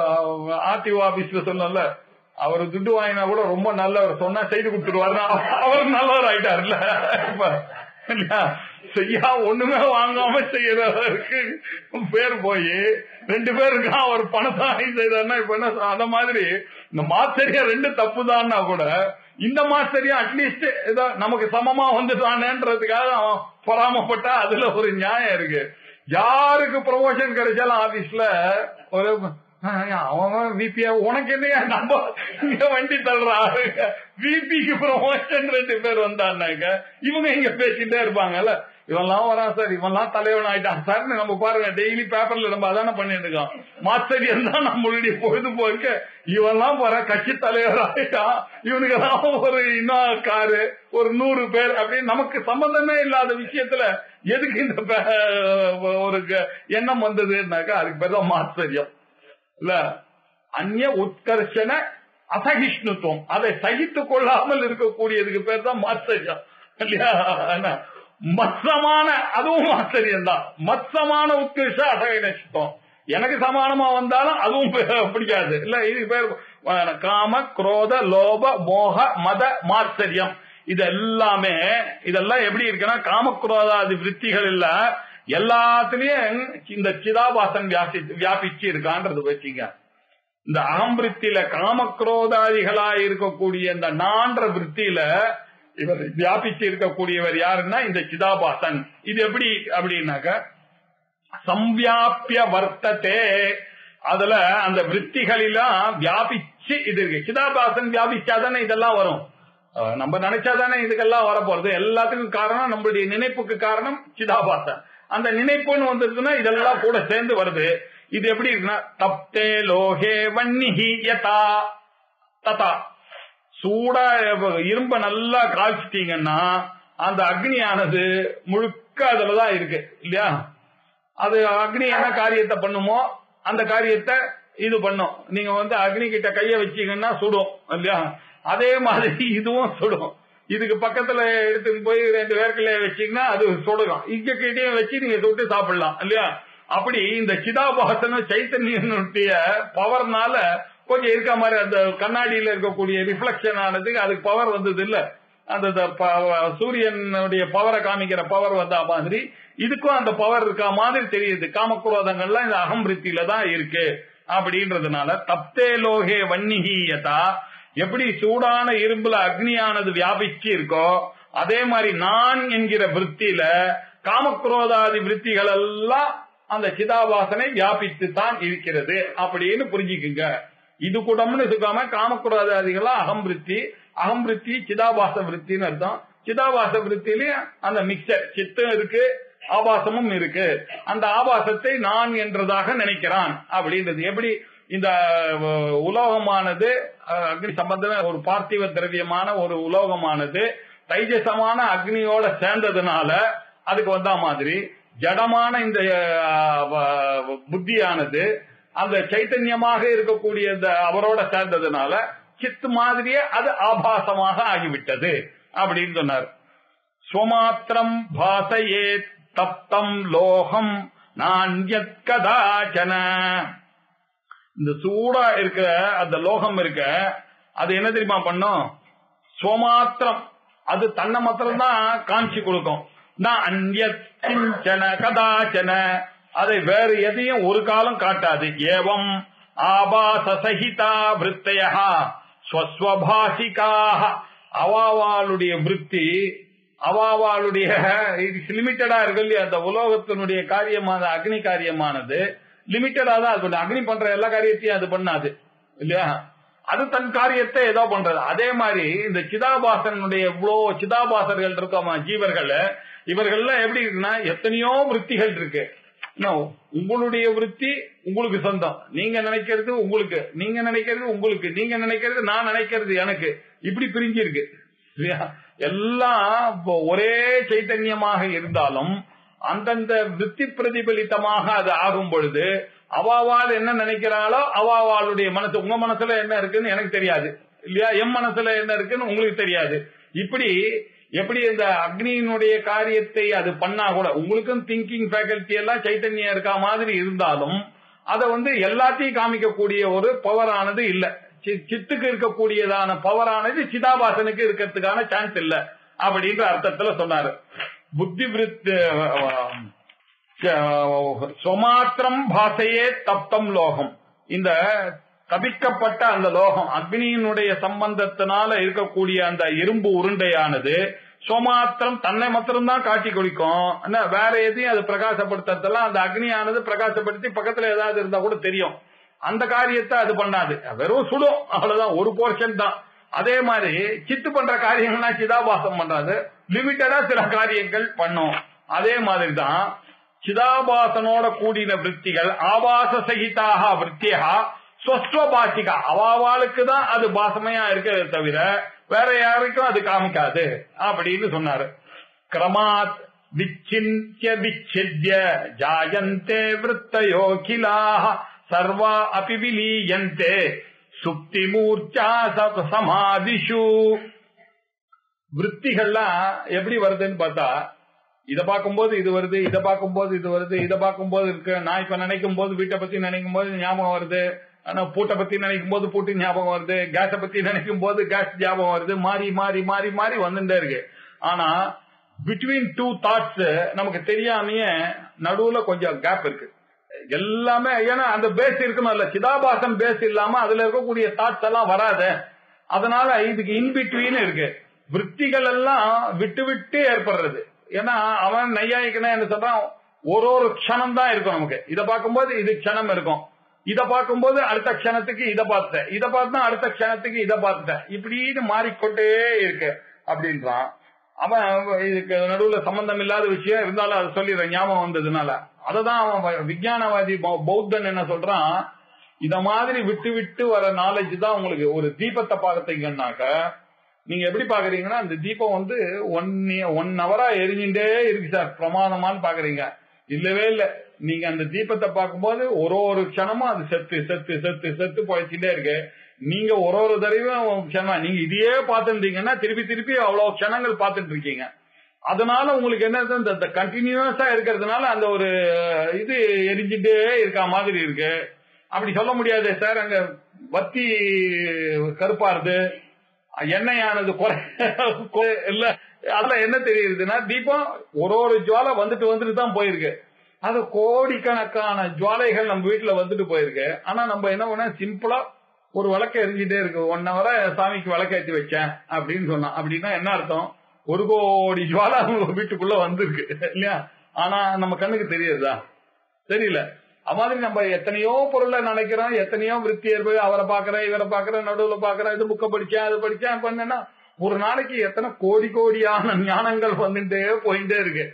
ஆர்டிஓ ஆபீஸ்ல சொன்னோம்ல அவர் துட்டு வாங்கினா கூட ரொம்ப நல்லவர் சொன்னா செய்து கொடுத்துருவாரு அவர் நல்லவர் ஆயிட்டாருல்ல இப்ப இல்லையா? செய்யா ஒண்ணுமே வாங்காம செய்யறவருக்கு பேர் போய் ரெண்டு பேர் இருக்கான் அவர் பணத்தை வாங்கி செய்தாருன்னா இப்ப என்ன சொ- அந்த மாதிரி இந்த மாஸ்டரியா ரெண்டு தப்பு கூட இந்த மாஸ்டரியா அட்லீஸ்ட் ஏதோ நமக்கு சமமா வந்துட்டானேன்றதுக்காக அவன் பொறாமப்பட்டா அதுல ஒரு நியாயம் இருக்கு யாருக்கு ப்ரொமோஷன் கிடைச்சாலும் ஆபீஸ்ல ஒரு ஆஹ், அவன் விபியா உனக்கு என்னையா நம்ம இங்க வண்டி தள்ளுறா விபிக்கு ப்ரொமோஷன் ரெண்டு பேர் வந்தான்னாக்க இவங்க இங்க பேசிட்டே இருப்பாங்கல்ல இவன்லாம் வரான் சார் இவன்லாம் தலைவன் ஆயிட்டான் சார் நம்ம பாருங்க டெய்லி பேப்பர்ல நம்ம அதானே பண்ணிட்டு இருக்கோம் மாஸ்டரியன் தான் நம்மளுடைய பொழுதுபோக்கு இவன்லாம் வர கட்சி தலைவர் ஆயிட்டான் இவனுக்கெல்லாம் ஒரு இன்னும் காரு ஒரு நூறு பேர் அப்படின்னு நமக்கு சம்பந்தமே இல்லாத விஷயத்துல எதுக்கு இந்த பே- ஒரு க- எண்ணம் வந்ததுன்னாக்கா அதுக்கு பேர் தான் மாஸ்டரியம் இல்ல அந்நிய உத்கர்ஷன அசகிஷ்ணுத்துவம் அதை சகித்துக் கொள்ளாமல் இருக்கக்கூடியதுக்கு பேர் தான் மாச்சரியம் இல்லையா என்ன? மத்சமான அதுவும் ஆச்சரியம் தான் மத்சமான உத்கர்ஷ அசகிஷ்டம் எனக்கு சமானமா வந்தாலும் அதுவும் பி- பிடிக்காது இல்ல இது பேர் அஹ், காம குரோத லோப மோக மத மாச்சரியம் இது எல்லாமே இதெல்லாம் எப்படி இருக்குன்னா காமக்ரோதாதி விற்த்திகள் இல்ல எல்லாத்துலயும் இந்த சிதாபாசன் வியாசி வியாபிச்சு இருக்கான்றது வச்சுங்க இந்த அகம்பிருத்தியில காமக்ரோதாதிகளா இருக்கக்கூடிய இந்த நான்ற விற்த்தியில இவர் வியாபிச்சு இருக்கக்கூடியவர் யாருன்னா இந்த சிதாபாசன் இது எப்படி அப்படின்னாக்க சம்வியாபிய வர்த்ததே அதுல அந்த விற்த்திகளெல்லாம் வியாபிச்சு இது இருக்கு சிதாபாசன் வியாபிச்சாதானே இதெல்லாம் வரும் அஹ் நம்ம நினைச்சாதானே இதுக்கெல்லாம் வரப்போறது எல்லாத்துக்கும் காரணம் நம்மளுடைய நினைப்புக்கு காரணம் சிதாபாசன் அந்த நினைப்புன்னு வந்ததுன்னா இதெல்லாம் கூட சேர்ந்து வருது இது எப்படி இருக்குன்னா தப்தே லோகே வன்னிஹி யதா ததா சூடா இரும்ப நல்லா காய்ச்சிட்டீங்கன்னா அந்த அக்னியானது முழுக்க அதுலதான் இருக்கு இல்லையா அது அக்னி என்ன காரியத்தை பண்ணுமோ அந்த காரியத்தை இது பண்ணும் நீங்க வந்து அக்னி கிட்ட கைய வச்சீங்கன்னா சுடும் இல்லையா அதே மாதிரி இதுவும் சுடும் இதுக்கு பக்கத்துல எடுத்துட்டு போய் ரெண்டு வேர்க்கலைய வச்சீங்கன்னா அது சுடுகும் இங்க கிட்டயும் வச்சு நீங்க சுட்டு சாப்பிடலாம் இல்லையா அப்படி இந்த சிதாபாசன சைத்தன்யனுடைய பவர்னால கொஞ்சம் இருக்க மாதிரி அந்த கண்ணாடியில இருக்கக்கூடிய ரிஃப்ளெக்ஷன் ஆனதுக்கு அதுக்கு பவர் வந்தது இல்ல அந்த த- ப- சூரியனுடைய பவரை காமிக்கிற பவர் வந்த மாதிரி இதுக்கும் அந்த பவர் இருக்க மாதிரி தெரியுது காமக்ரோதங்கள்லாம் இந்த அகம்பிருத்தியில தான் இருக்கு அப்படின்றதுனால தப்தே லோகே வன்னிஹீயதா எப்படி சூடான இரும்புல அக்னியானது வியாபிச்சு இருக்கோ அதே மாதிரி நான் என்கிற விற்த்தியில காமக்ரோதாதி விற்த்திகள் எல்லாம் அந்த சிதாபாசனை வியாபித்து தான் இருக்கிறது அப்படின்னு புரிஞ்சுக்குங்க இது கூடம்னு சொல்லுவாம காமக்ரோதாதிகளா அகம்பிருத்தி அகம்பிருத்தி சிதாபாச விருத்தின்னு அர்த்தம் சிதாபாச விருத்திலயும் அந்த மிக்சர் சித்தம் இருக்கு ஆபாசமும் இருக்கு அந்த ஆபாசத்தை நான் என்றதாக நினைக்கிறான் அப்படின்றது எப்படி இந்த அஹ், உலோகமானது அஹ், அக்னி சம்பந்தமான ஒரு பார்த்திவ திரவியமான ஒரு உலோகமானது தைஜசமான அக்னியோட சேர்ந்ததுனால அதுக்கு வந்தா மாதிரி ஜடமான இந்த அஹ், வ- புத்தியானது அந்த சைத்தன்யமாக இருக்கக்கூடிய இந்த அவரோட சேர்ந்ததுனால சித்து மாதிரியே அது ஆபாசமாக ஆகிவிட்டது அப்படின்னு சொன்னார் ஸ்வமாத்திரம் பாசையே தப்தம் லோகம் நான்யத் கதாச்சன இந்த சூடா இருக்க அந்த லோகம் இருக்க அது என்ன தெரியுமா பண்ணும் ஸ்வமாத்திரம் அது தன்னை மாத்திரம் தான் காமிச்சு கொடுக்கும் நான் அந்யத் கிஞ்சன கதாச்சன அதை வேறு எதையும் ஒரு காலம் காட்டாது ஏவம் ஆபாச சகிதா விற்த்தையா ஸ்வஸ்வபாஷிகாக அவாவாளுடைய விற்பி அவாவாளுடைய லிமிட்டடா இருக்கு இல்லையா அந்த உலோகத்தினுடைய காரியமான அக்னி காரியமானது லிமிட்டடா தான் அது பண்ணும் அக்னி பண்ற எல்லா காரியத்தையும் அது பண்ணாது இல்லையா அது தன் காரியத்தை ஏதோ பண்றது அதே மாதிரி இந்த சிதாபாசனுடைய இவ்வளோ சிதாபாசர்கள் இருக்கோமா ஜீவர்கள் இவர்கள்ல எப்படி இருக்குன்னா எத்தனையோ விற்த்திகள் இருக்கு இன்னும் உங்களுடைய விருத்தி உங்களுக்கு சொந்தம் நீங்க நினைக்கிறது உங்களுக்கு நீங்க நினைக்கிறது உங்களுக்கு நீங்க நினைக்கிறது நான் நினைக்கிறது எனக்கு இப்படி பிரிஞ்சு இருக்கு இல்லையா எல்லாம் இப்போ ஒரே சைத்தன்யமாக இருந்தாலும் அந்தந்த விருத்தி பிரதிபலித்தமாக அது ஆகும் பொழுது அவாவால் என்ன நினைக்கிறாளோ அவாவாளுடைய மனசு உங்க மனசுல என்ன இருக்குன்னு எனக்கு தெரியாது இல்லையா என் மனசுல என்ன இருக்குன்னு உங்களுக்கு தெரியாது இப்படி எப்படி இந்த அக்னியினுடைய காரியத்தை அது பண்ணா கூட உங்களுக்கும் திங்கிங் ஃபேக்கல்டி எல்லாம் சைத்தன்யம் இருக்கா மாதிரி இருந்தாலும் அதை வந்து எல்லாத்தையும் காமிக்கக்கூடிய ஒரு பவரானது இல்ல சி- சித்துக்கு இருக்கக்கூடியதான பவரானது சிதாபாசனுக்கு இருக்கிறதுக்கான சான்ஸ் இல்ல அப்படின்ற அர்த்தத்துல சொன்னாரு புத்தி விருத் சுமாத்திரம் பாசையே தப்தம் லோகம் இந்த தபிக்கப்பட்ட அந்த லோகம் அக்னியினுடைய சம்பந்தத்தினால இருக்கக்கூடிய அந்த இரும்பு உருண்டையானது சோமாத்திரம் தன்னை மாத்திரம்தான் காட்டி கொடுக்கும் என்ன வேற எதையும் அது பிரகாசப்படுத்துறதெல்லாம் அந்த அக்னியானது பிரகாசப்படுத்தி பக்கத்துல ஏதாவது இருந்தா கூட தெரியும் அந்த காரியத்தை அது பண்ணாது வெறும் சுடும் அவ்வளவுதான் ஒரு போர்ஷன் தான் அதே மாதிரி சித்து பண்ற காரியங்கள்லாம் சிதாபாசம் பண்றாது லிமிட்டடா சில காரியங்கள் பண்ணும் அதே மாதிரி தான் சிதாபாசனோட கூடின விற்த்திகள் ஆபாச சகிதாக விற்த்தியா ஸ்வஸ்வபாசிகா அவாவாளுக்கு தான் அது பாசமையா இருக்கிறத தவிர வேற யாருக்கும் அது காமிக்காது அப்படின்னு சொன்னாரு கிரமாத் விச்சிந்திய விச்சித்ய ஜாயந்தே விருத்தயோகிலாக சர்வா அபி விலீயந்தே சுப்தி மூர்ச்சா ச- சமாதிஷு விற்த்திகள்லாம் எப்படி வருதுன்னு பார்த்தா இத பார்க்கும்போது இது வருது இத பார்க்கும்போது இது வருது இத பார்க்கும்போது இருக்கு நான் இப்ப நினைக்கும் போது வீட்டை பத்தி நினைக்கும் போது ஞாபகம் வருது ஆனா பூட்டை பத்தி நினைக்கும் போது பூட்டு ஞாபகம் வருது கேஸ பத்தி நினைக்கும் போது கேஸ் ஞாபகம் வருது மாறி மாறி மாறி மாறி வந்துட்டே இருக்கு ஆனா பிட்வீன் டூ தாட்ஸ் நமக்கு தெரியாமையே நடுவுல கொஞ்சம் கேப் இருக்கு எல்லாமே ஏன்னா அந்த பேஸ் இருக்கணும் இல்ல சிதாபாசம் பேஸ் இல்லாம அதுல இருக்கக்கூடிய தாட்ஸ் எல்லாம் வராது அதனால இதுக்கு இன்பிட்வீன் இருக்கு விற்த்திகள் எல்லாம் விட்டு விட்டு ஏற்படுறது ஏன்னா அவன் நையாயிக்கணும் என்ன சொல்றான் ஒரு ஒரு க்ஷணம் தான் இருக்கும் நமக்கு இத பார்க்கும்போது இது க்ஷணம் இருக்கும் இத பார்க்கும்போது அடுத்த க்ஷணத்துக்கு இத பார்த்தேன் இத பார்த்தா அடுத்த க்ஷணத்துக்கு இத பார்த்தேன் இப்படின்னு மாறிக்கொண்டே இருக்கு அப்படின்றான் அவன் இதுக்கு நடுவுல சம்பந்தம் இல்லாத விஷயம் இருந்தாலும் அதை சொல்லிடுறேன் ஞாபகம் வந்ததுனால அததான் அவன் விஞ்ஞானவாதி பௌ- பௌத்தன் என்ன சொல்றான் இத மாதிரி விட்டு விட்டு வர நாலேஜ் தான் உங்களுக்கு ஒரு தீபத்தை பார்த்தீங்கன்னாக்க நீங்க எப்படி பாக்குறீங்கன்னா அந்த தீபம் வந்து ஒன் ஒன் ஹவரா எரிஞ்சுட்டே இருக்கு சார் பிரமாதமான்னு பாக்குறீங்க இல்லவே இல்ல நீங்க அந்த தீபத்தை பார்க்கும்போது ஒரு ஒரு க்ஷணமும் அது செத்து செத்து செத்து செத்து போயிச்சுட்டே இருக்கு நீங்க ஒரு ஒரு தடவையும் க்ஷணம் நீங்க இதையே பார்த்துட்டீங்கன்னா திருப்பி திருப்பி அவ்வளவு க்ஷணங்கள் பார்த்துட்டு இருக்கீங்க அதனால உங்களுக்கு என்ன இந்த கண்டினியூஸா இருக்கிறதுனால அந்த ஒரு இது எரிஞ்சுட்டே இருக்க மாதிரி இருக்கு அப்படி சொல்ல முடியாது சார் அங்க வத்தி கருப்பாருது எண்ணெயானது குறை குறை- இல்ல அதுல என்ன தெரியுதுன்னா தீபம் ஒரு ஒரு ஜுவாலை வந்துட்டு வந்துட்டு தான் போயிருக்கு அது கோடிக்கணக்கான ஜுவாலைகள் நம்ம வீட்டுல வந்துட்டு போயிருக்கு ஆனா நம்ம என்ன பண்ண சிம்பிளா ஒரு விளக்க எரிஞ்சிட்டே இருக்கு ஒன் ஹவரா சாமிக்கு விளக்கேற்றி வச்சேன் அப்படின்னு சொன்னான் அப்படின்னா என்ன அர்த்தம் ஒரு கோடி ஜுவாலை அவங்க வீட்டுக்குள்ள வந்திருக்கு இல்லையா ஆனா நம்ம கண்ணுக்கு தெரியுதா தெரியல அது மாதிரி நம்ம எத்தனையோ பொருளை நினைக்கிறோம் எத்தனையோ விருத்தியர்வு அவரை பாக்குறேன் இவரை பாக்குறேன் நடுவுல பாக்குறேன் இது புக்க படிச்சேன் அது படிச்சேன் பண்ணேன்னா ஒரு நாளைக்கு எத்தனை கோடி கோடியான ஞானங்கள் வந்துட்டே போயிட்டே இருக்கு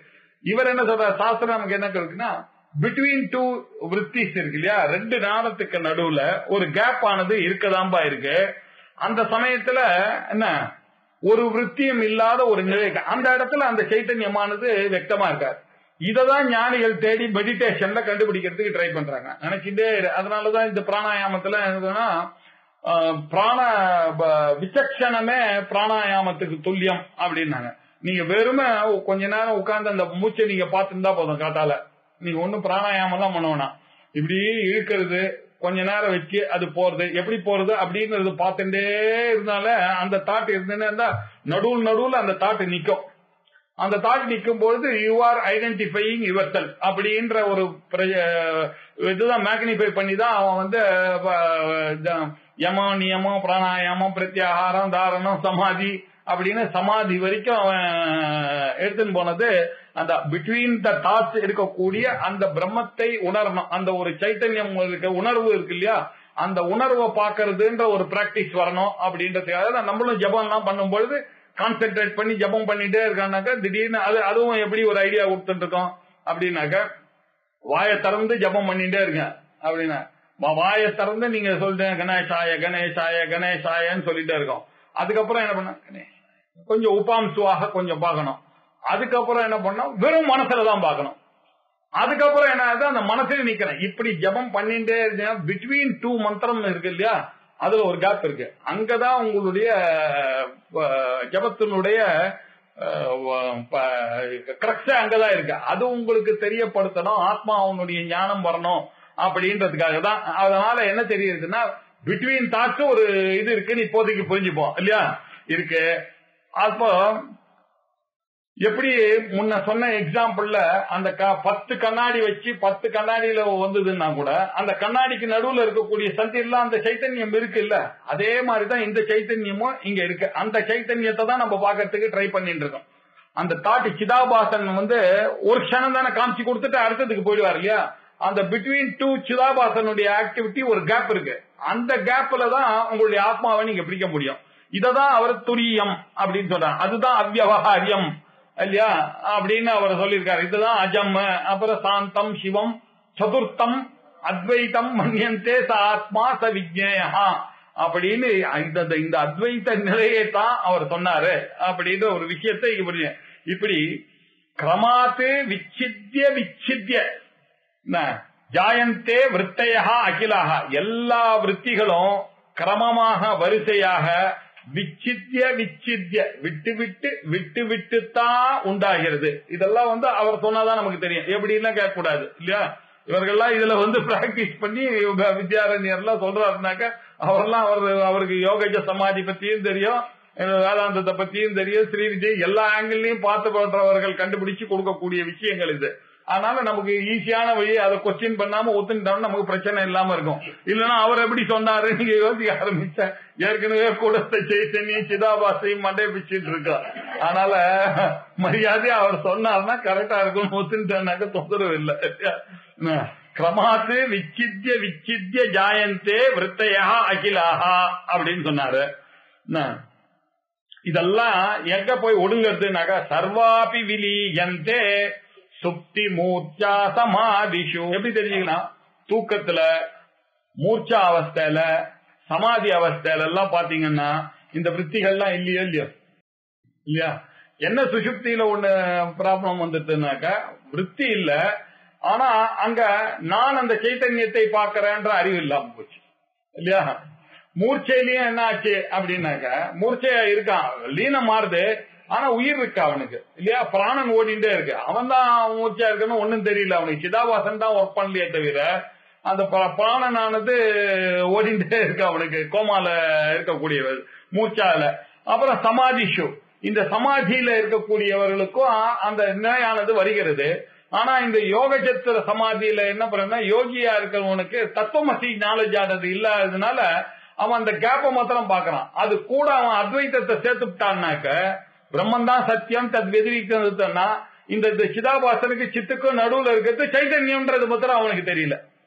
இவர் என்ன சொல்றார் சாஸ்திரம் நமக்கு என்ன இருக்குன்னா பிட்வீன் டூ விற்பிஸ் இருக்கு இல்லையா ரெண்டு நாளத்துக்கு நடுவுல ஒரு கேப் ஆனது இருக்கதாம்பா இருக்கு அந்த சமயத்துல என்ன ஒரு விருத்தியும் இல்லாத ஒரு நிலை அந்த இடத்துல அந்த சைத்தன்யமானது வெக்தமா இருக்காது இததான் ஞானிகள் தேடி மெடிடேஷன்ல கண்டுபிடிக்கிறதுக்கு ட்ரை பண்றாங்க நினைச்சுட்டே இரு. அதனாலதான் இந்த பிராணாயாமத்துல என்னதுன்னா ஆஹ், பிராண ப- விசக்ஷணமே பிராணாயாமத்துக்கு துல்லியம் அப்படின்னாங்க நீங்க வெறுமை கொஞ்ச நேரம் உட்கார்ந்து அந்த மூச்சை நீங்க பார்த்துருந்தா போதும் காட்டால நீங்க ஒண்ணும் பிராணாயாமம் எல்லாம் பண்ண வேணாம் இப்படி இழுக்கிறது கொஞ்ச நேரம் வச்சு அது போறது எப்படி போறது அப்படின்றது பார்த்துட்டே இருந்தால அந்த தாட் இருந்துன்னு இருந்தா நடுவில் நடுவில் அந்த தாட் நிக்கும் அந்த தாட் நிற்கும் பொழுது you are identifying your self அப்படின்ற ஒரு பிர- இதுதான் மேக்னிஃபை பண்ணி தான் அவன் வந்து அஹ், இந்த யமம் நியமம் பிராணாயாமம் பிரத்யாகாரம் தாரணம் சமாதி அப்படின்னு சமாதி வரைக்கும் அவன் எடுத்துன்னு போனது அந்த பிட்வீன் த தாட்ஸ் இருக்கக்கூடிய அந்த பிரம்மத்தை உணரணும் அந்த ஒரு சைத்தன்யம் இருக்க உணர்வு இருக்கு இல்லையா அந்த உணர்வை பாக்குறதுன்ற ஒரு பிராக்டிஸ் வரணும் அப்படின்றதுக்காக தான் நம்மளும் ஜபம் எல்லாம் பண்ணும் பொழுது கான்சென்ட்ரேட் பண்ணி ஜபம் பண்ணிட்டே இருக்கானாக்கா திடீர்னு அது அதுவும் எப்படி ஒரு ஐடியா கொடுத்துட்டு இருக்கோம் அப்படின்னாக்க வாயை திறந்து ஜபம் பண்ணிட்டே இருங்க அப்படின்னா வா- வாயை திறந்து நீங்க சொல்லிட்டு கணேசாய கணேசாய கணேசாயன்னு சொல்லிட்டே இருக்கோம் அதுக்கப்புறம் என்ன பண்ண கணேசாய. கொஞ்சம் உபாம்சுவாக கொஞ்சம் பார்க்கணும் அதுக்கப்புறம் என்ன பண்ணோம் வெறும் மனசுல தான் பார்க்கணும் அதுக்கப்புறம் என்ன ஆகுது அந்த மனசுல நிக்கிறேன் இப்படி ஜபம் பண்ணிட்டே இருந்தேன் பிட்வீன் டூ மந்திரம் இருக்கு இல்லையா அதுல ஒரு கேப் இருக்கு அங்கதான் உங்களுடைய அஹ், ஜபத்தினுடைய கிரக்ஷ அங்கதான் இருக்கு அது உங்களுக்கு தெரியப்படுத்தணும் ஆத்மா அவனுடைய ஞானம் வரணும் அப்படின்றதுக்காக தான் அதனால என்ன தெரியுதுன்னா பிட்வீன் தாட்ஸ் ஒரு இது இருக்குன்னு இப்போதைக்கு புரிஞ்சுப்போம் இல்லையா இருக்கு அப்போ எப்படி முன்ன சொன்ன எக்ஸாம்பிள்ல அந்த க- பத்து கண்ணாடி வச்சு பத்து கண்ணாடியில வந்ததுன்னா கூட அந்த கண்ணாடிக்கு நடுவுல இருக்கக்கூடிய சந்தில அந்த சைத்தன்யம் இருக்கு இல்ல அதே மாதிரிதான் இந்த சைத்தன்யமும் இங்க இருக்கு அந்த சைத்தன்யத்தை தான் நம்ம பாக்கிறதுக்கு ட்ரை பண்ணிட்டு இருக்கோம் அந்த தாட்டி சிதாபாசன் வந்து ஒரு க்ஷணம் தானே காமிச்சு கொடுத்துட்டு அடுத்ததுக்கு போயிடுவார் இல்லையா அந்த பிட்வீன் டூ சிதாபாசனுடைய ஆக்டிவிட்டி ஒரு கேப் இருக்கு அந்த கேப்ல தான் உங்களுடைய ஆத்மாவை நீங்க பிடிக்க முடியும் இததான் அவர் துரியம் அப்படின்னு சொல்றாங்க அதுதான் அவ்யவகாரியம் இல்லையா அப்படின்னு அவர் சொல்லியிருக்காரு இதுதான் அஜம் அப்புறம் சாந்தம் சிவம் சதுர்த்தம் அத்வைத்தம் மன்யந்தே ச ஆத்மா ச விஜயா அப்படின்னு இந்த இந்த- இந்த அத்வைத்த நிலையை தான் அவர் சொன்னாரு அப்படின்ற ஒரு விஷயத்தை இப்படி இப்படி கிரமாத்து விச்சித்ய விச்சித்ய என்ன, ஜாயந்தே விற்த்தையா அகிலாக எல்லா விற்த்திகளும் கிரமமாக வரிசையாக விச்சித்ய விச்சித்ய விட்டு விட்டு விட்டு விட்டுத்தான் உண்டாகிறது இதெல்லாம் வந்து அவர் சொன்னாதான் நமக்கு தெரியும் எப்படிலாம் கேட்க கூடாது இல்லையா இவர்கள்லாம் இதுல வந்து பிராக்டிஸ் பண்ணி இவங்க வித்யாரண்யர்லாம் சொல்றாருனாக்க அவரெல்லாம் அவர் அவருக்கு யோகஜ சமாதி பத்தியும் தெரியும் அஹ் வேதாந்தத்தை பத்தியும் தெரியும் ஸ்ரீ விஜய் எல்லா ஆங்கிள்லயும் பார்த்து பண்றவர்கள் கண்டுபிடிச்சு கொடுக்கக்கூடிய விஷயங்கள் இது அதனால நமக்கு ஈஸியான வழி அதை கொஸ்டின் பண்ணாம ஒத்துக்கிட்டோம்னா நமக்கு பிரச்சனை இல்லாம இருக்கும் இல்லைன்னா அவர் எப்படி சொன்னாரு நீங்க யோசிக்க ஆரம்பிச்ச ஏற்கனவே கொடுத்த சைத்தன்யம் சிதாபாசையும் மண்டே பிச்சுட்டு இருக்கா அதனால மரியாதையா அவர் சொன்னார்னா கரெக்டா இருக்கும் ஒத்துக்கிட்டோம்னாக்க தொந்தரவு இல்லை என்ன, கிரமாத்து விச்சித்ய விச்சித்ய ஜாயந்தே விற்த்தையா அகிலாஹா அப்படின்னு சொன்னாரு என்ன, இதெல்லாம் எங்க போய் ஒடுங்கிறதுனாக்கா சர்வாபி விலீயந்தே சுப்தி மூர்ச்சா சமாதிஷு எப்படி தெரிஞ்சுக்கலாம் தூக்கத்துல மூர்ச்சா அவஸ்தையில சமாதி அவஸ்தையில எல்லாம் பாத்தீங்கன்னா இந்த விற்த்திகள்லாம் இல்லையோ இல்லையோ இல்லையா என்ன சுசுப்தியில ஒண்ணு ப்ராப்ளம் வந்துட்டுனாக்கா விற்பி இல்ல ஆனா அங்க நான் அந்த சைத்தன்யத்தை பார்க்கறேன்ற அறிவு இல்லாம போச்சு இல்லையா மூர்ச்சையிலயும் என்ன ஆச்சு அப்படின்னாக்க மூர்ச்சையா இருக்கான் லீனம் மாறுது ஆனா உயிர் இருக்கு அவனுக்கு இல்லையா பிராணன் ஓடிண்டே இருக்கு அவன் தான் மூர்ச்சையா இருக்குன்னு ஒண்ணும் தெரியல அவனுக்கு சிதாபாசன் தான் ஒர்க் பண்ணலையே தவிர அந்த ப- பிராணனானது ஓடிண்டே இருக்கு அவனுக்கு கோமால இருக்கக்கூடியவர் மூச்சால அப்புறம் சமாதிஷு இந்த சமாதியில இருக்கக்கூடியவர்களுக்கும் அந்த நிலையானது வருகிறது ஆனா இந்த யோகச்சத்திர சமாதியில என்ன பண்ணா யோகியா இருக்கிறவனுக்கு தத்துவமசி நாலேஜ் ஆனது இல்லாததுனால அவன் அந்த கேப்ப மாத்திரம் பாக்குறான் அது கூட அவன் அத்வைத்தத்தை சேர்த்துட்டான்னாக்க பிரம்மன் தான் சத்தியம் தத் வெதிரிக்கிறதுனா இந்த இந்த சிதாபாசனுக்கு சித்துக்கும் நடுவுல இருக்கிறது சைத்தன்யம்ன்றது மாத்திரம் அவனுக்கு தெரியல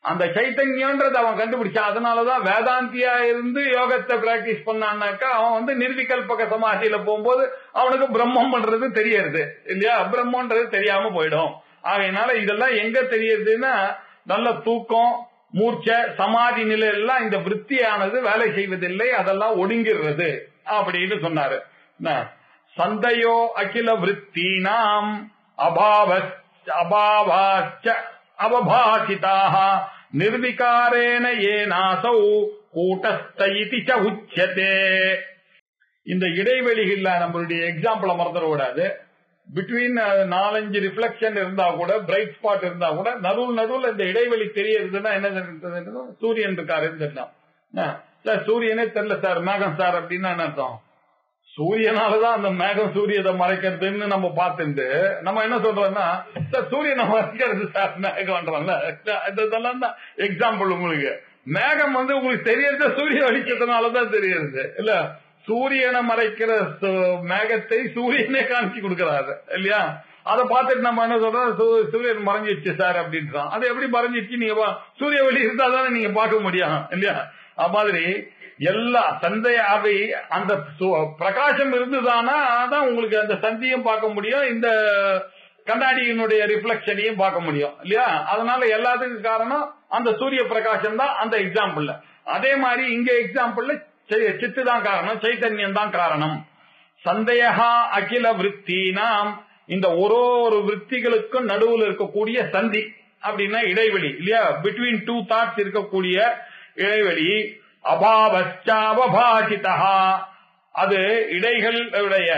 அந்த சைத்தன்யம்ன்றது அவன் கண்டுபிடிச்சான் அதனாலதான் வேதாந்தியா இருந்து யோகத்தை பிராக்டிஸ் பண்ணான்னாக்கா அவன் வந்து நிர்விகல்பக சமாதியில போகும்போது அவனுக்கு பிரம்மம் பண்றது தெரியறது இல்லையா பிரம்மன்றது தெரியாம போயிடும் ஆகையினால இதெல்லாம் எங்க தெரியறதுன்னா நல்ல தூக்கம் மூர்ச்சை சமாதி நிலையெல்லாம் இந்த விற்த்தியானது வேலை செய்வதில்லை அதெல்லாம் ஒடுங்கிடுறது அப்படின்னு சொன்னாரு என்ன? சந்தையோ அகில விற்பீனாம் அபாவ அபாவாச்ச அவபாசிதாக நிர்விகாரேன ஏனாசௌ கூட்டஸ்த இதி ச உச்சதே இந்த இடைவெளிகள்ல நம்மளுடைய எக்ஸாம்பிள மறந்துடக்கூடாது பிட்வீன் நாலஞ்சு ரிஃப்ளெக்ஷன் இருந்தா கூட பிரைட் ஸ்பாட் இருந்தா கூட நடுவில் நடுவில் இந்த இடைவெளி தெரியறதுன்னா என்ன தெரியுது? சூரியன் இருக்காருன்னு தெரியலாம் என்ன? சார் சூரியனே தெரியல சார் மேகம் சார் அப்படின்னா என்ன அர்த்தம் சூரியனாலதான் அந்த மேகம் சூரியத்தை மறைக்கிறதுன்னு நம்ம பார்த்துட்டு நம்ம என்ன சொல்றோம்னா சார் சூரியனை மறைக்கிறது சார் மேகம்ன்றோம்ல இதெல்லாம் தான் எக்ஸாம்பிள் உங்களுக்கு மேகம் வந்து உங்களுக்கு தெரியறது சூரிய வெளிச்சத்தினாலதான் தெரியறது இல்ல சூரியனை மறைக்கிற சு- மேகத்தை சூரியனே காமிச்சு கொடுக்கறாரு இல்லையா அதை பார்த்துட்டு நம்ம என்ன சொல்றோம் சூ- சூரியன் மறைஞ்சிருச்சு சார் அப்படின்றோம் அது எப்படி மறைஞ்சிருச்சு நீங்க பா- சூரிய ஒளி இருந்தா தானே நீங்க பார்க்க முடியும் இல்லையா அது மாதிரி எல்லா சந்தையாவை அந்த சு- பிரகாசம் இருந்துதானா தான் உங்களுக்கு அந்த சந்தியும் பார்க்க முடியும் இந்த கண்ணாடியினுடைய ரிஃப்ளெக்ஷனையும் பார்க்க முடியும் இல்லையா அதனால எல்லாத்துக்கும் காரணம் அந்த சூரிய பிரகாசம் தான் அந்த எக்ஸாம்பிள்ல அதே மாதிரி இங்க எக்ஸாம்பிள்ல சித்து தான் காரணம் சைத்தன்யம் தான் காரணம் சந்தேகா அகில விற்த்தினாம் இந்த ஒரு ஒரு விற்த்திகளுக்கும் நடுவில் இருக்கக்கூடிய சந்தி அப்படின்னா இடைவெளி இல்லையா பிட்வீன் டூ தாட்ஸ் இருக்கக்கூடிய இடைவெளி அபாவச்சாவபாசிதா அது இடைகளுடைய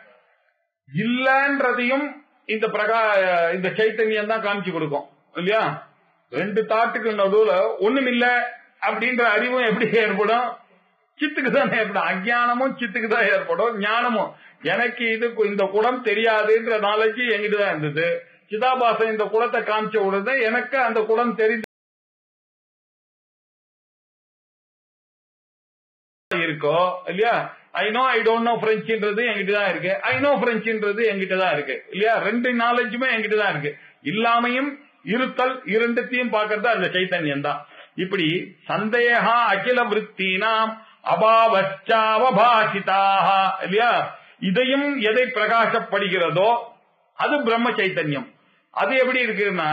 இல்லன்றதையும் இந்த பிரகா இந்த சைத்தன்யம் தான் காமிச்சு கொடுக்கும் இல்லையா ரெண்டு தாட்டுக்கு நடுவுல ஒண்ணும் இல்ல அப்படின்ற அறிவும் எப்படி ஏற்படும் சித்துக்கு தான் ஏற்படும் அஜானமும் சித்துக்கு தான் ஏற்படும் ஞானமும் எனக்கு இது இந்த குடம் தெரியாதுன்ற நாலேஜ் எங்கிட்ட தான் இருந்தது சிதாபாசன் இந்த குடத்தை காமிச்ச உடனே எனக்கு அந்த குடம் தெரிந்து இருக்கோ இல்லையா I know I don't know பிரெஞ்சுன்றது என்கிட்ட தான் இருக்கு ஐ நோ பிரெஞ்சுன்றது என்கிட்ட தான் இருக்கு இல்லையா ரெண்டு நாலேஜுமே என்கிட்ட தான் இருக்கு இல்லாமையும் இருத்தல் இரண்டுத்தையும் பார்க்கறது அந்த சைத்தன்யம் தான் இப்படி சந்தேகா அகில விற்த்தினாம் அபாவச்சாவபாசிதாக இல்லையா இதையும் எதை பிரகாசப்படுகிறதோ அது பிரம்ம சைத்தன்யம் அது எப்படி இருக்குன்னா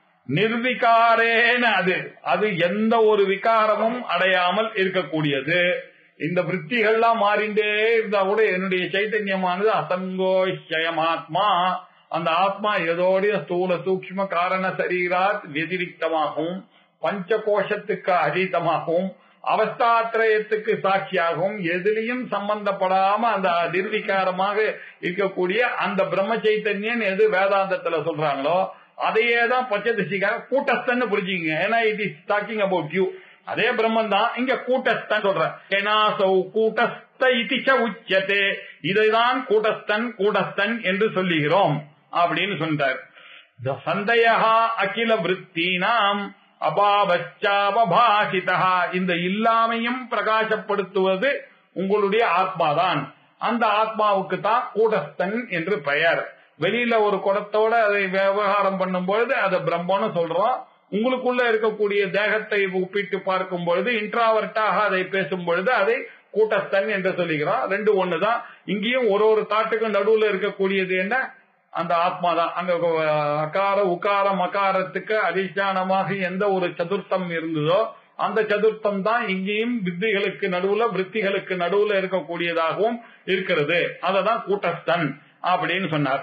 நிர்விகாரேன அது அது எந்த ஒரு விகாரமும் அடையாமல் இருக்கக்கூடியது இந்த விற்த்திகள்லாம் மாறிண்டே இருந்தா கூட என்னுடைய சைத்தன்யமானது அசங்கோஷயமாத்மா அந்த ஆத்மா எதோடைய ஸ்தூல சூக்ஷ்ம காரண சரீராத் வெதிரிக்தமாகவும் பஞ்ச கோஷத்துக்கு அதீதமாகவும் அவஸ்தாத்திரயத்துக்கு சாட்சியாகவும் எதிலையும் சம்பந்தப்படாம அந்த நிர்விகாரமாக இருக்கக்கூடிய அந்த பிரம்ம சைத்தன்யன் எது வேதாந்தத்துல சொல்றாங்களோ அதையே தான் பச்சதிசிக்காக கூட்டஸ்தன்னு புரிஞ்சுங்க ஏன்னா it is talking about you அதே பிரம்மன் தான் இங்க கூட்டஸ்தன் சொல்ற ஏனாசௌ கூட்டஸ்த இதிச்ச உச்சதே இதைதான் கூட்டஸ்தன் கூட்டஸ்தன் என்று சொல்லுகிறோம் அப்படின்னு சொன்னார் சந்தயா அகில விற்பீனாம் அபாவச்சாவபாசிதா இந்த இல்லாமையும் பிரகாசப்படுத்துவது உங்களுடைய ஆத்மாதான் அந்த ஆத்மாவுக்கு தான் கூடஸ்தன் என்று பெயர் வெளியில ஒரு குடத்தோட அதை விவகாரம் பண்ணும் பொழுது அதை பிரம்மன்னு சொல்றோம் உங்களுக்குள்ள இருக்கக்கூடிய தேகத்தை ஒப்பிட்டு பார்க்கும் பொழுது இன்ட்ராவர்ட்டாக அதை பேசும் பொழுது அதை கூட்டஸ்தன் என்று சொல்லுகிறோம் ரெண்டு ஒண்ணுதான் இங்கேயும் ஒரு ஒரு தாட்டுக்கும் நடுவுல இருக்கக்கூடியது என்ன அந்த ஆத்மா தான் அங்க அகார உகார மகாரத்துக்கு அதிஷ்டானமாக எந்த ஒரு சதுர்த்தம் இருந்ததோ அந்த சதுர்த்தம் தான் இங்கேயும் வித்திகளுக்கு நடுவுல விற்த்திகளுக்கு நடுவுல இருக்கக்கூடியதாகவும் இருக்கிறது அததான் கூட்டஸ்தன் அப்படின்னு சொன்னார்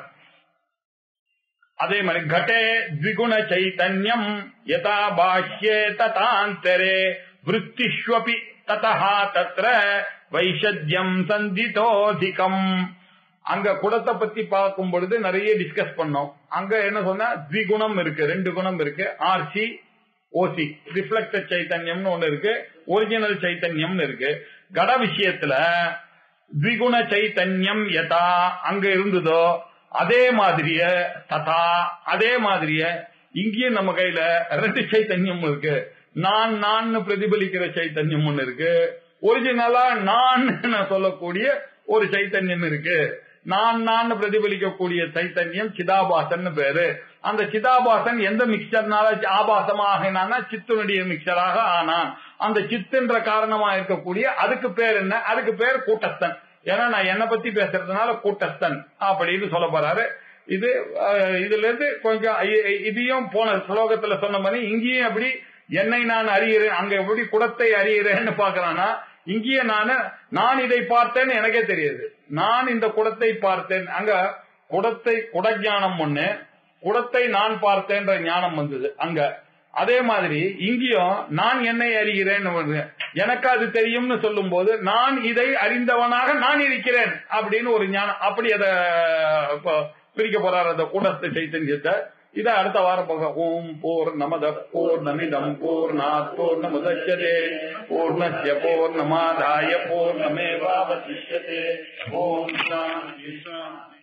அதே மாதிரி கடே த்விகுண சைத்தன்யம் யதா பாஹ்யே ததாந்தரே விற்த்திஷ்வபி ததா தத்ர வைஷத்யம் சந்திதோதிகம் அங்க குடத்தை பத்தி பார்க்கும் பொழுது நிறைய டிஸ்கஸ் பண்ணோம் அங்க என்ன சொன்னா த்விகுணம் இருக்கு ரெண்டு குணம் இருக்கு ஆர்சி ஓசி ரிஃப்ளெக்டட் சைத்தன்யம்னு ஒண்ணு இருக்கு ஒரிஜினல் சைத்தன்யம்னு இருக்கு கட விஷயத்துல த்விகுண சைத்தன்யம் யதா அங்க இருந்ததோ அதே மாதிரிய ததா அதே மாதிரிய இங்கேயும் நம்ம கையில ரெண்டு சைத்தன்யம் இருக்கு நான் நான் பிரதிபலிக்கிற சைத்தன்யம் ஒண்ணு இருக்கு ஒரிஜினலா நான் சொல்லக்கூடிய ஒரு சைத்தன்யம் இருக்கு நான் நான் பிரதிபலிக்கக்கூடிய சைத்தன்யம் சிதாபாசன் பேரு அந்த சிதாபாசன் எந்த மிக்சர்னால ஆபாசமாக சித்தனுடைய மிக்சராக ஆனான் அந்த சித்துன்ற காரணமா இருக்கக்கூடிய அதுக்கு பேர் என்ன அதுக்கு பேர் கூட்டஸ்தன் ஏன்னா நான் என்ன பத்தி பேசுறதுனால கூட்டஸ்தன் அப்படின்னு சொல்ல போறாரு இது அஹ், இதுல இருந்து கொஞ்சம் இ- இ- இதையும் போன ஸ்லோகத்துல சொன்ன மாதிரி இங்கேயும் அப்படி என்னை நான் அறிகிறேன் அங்க எப்படி குடத்தை அறிகிறேன்னு பாக்குறானா இங்கேயும் நானு நான் இதை பார்த்தேன்னு எனக்கே தெரியுது நான் இந்த குடத்தை பார்த்தேன் அங்க குடத்தை குடஞானம் ஒண்ணு குடத்தை நான் பார்த்தேன்ற ஞானம் வந்தது அங்க அதே மாதிரி இங்கேயும் நான் என்னை அறிகிறேன் எனக்கு அது தெரியும்னு சொல்லும் போது நான் இதை அறிந்தவனாக நான் இருக்கிறேன் அப்படின்னு ஒரு ஞானம் அப்படி அத இப்போ பிரிக்க போறாரு அந்த கூடத்து சைத்தன்யத்தை இத அடுத்த வாரம் பார்க்க ஓம் போர் நமத போர் நமிதம் போர் நாத் போர் நமுதச்சதே பூர்ணஸ்ய பூர்ணமாதாய பூர்ணமேவாவசிஷ்யதே ஓம் சாந்தி சாந்தி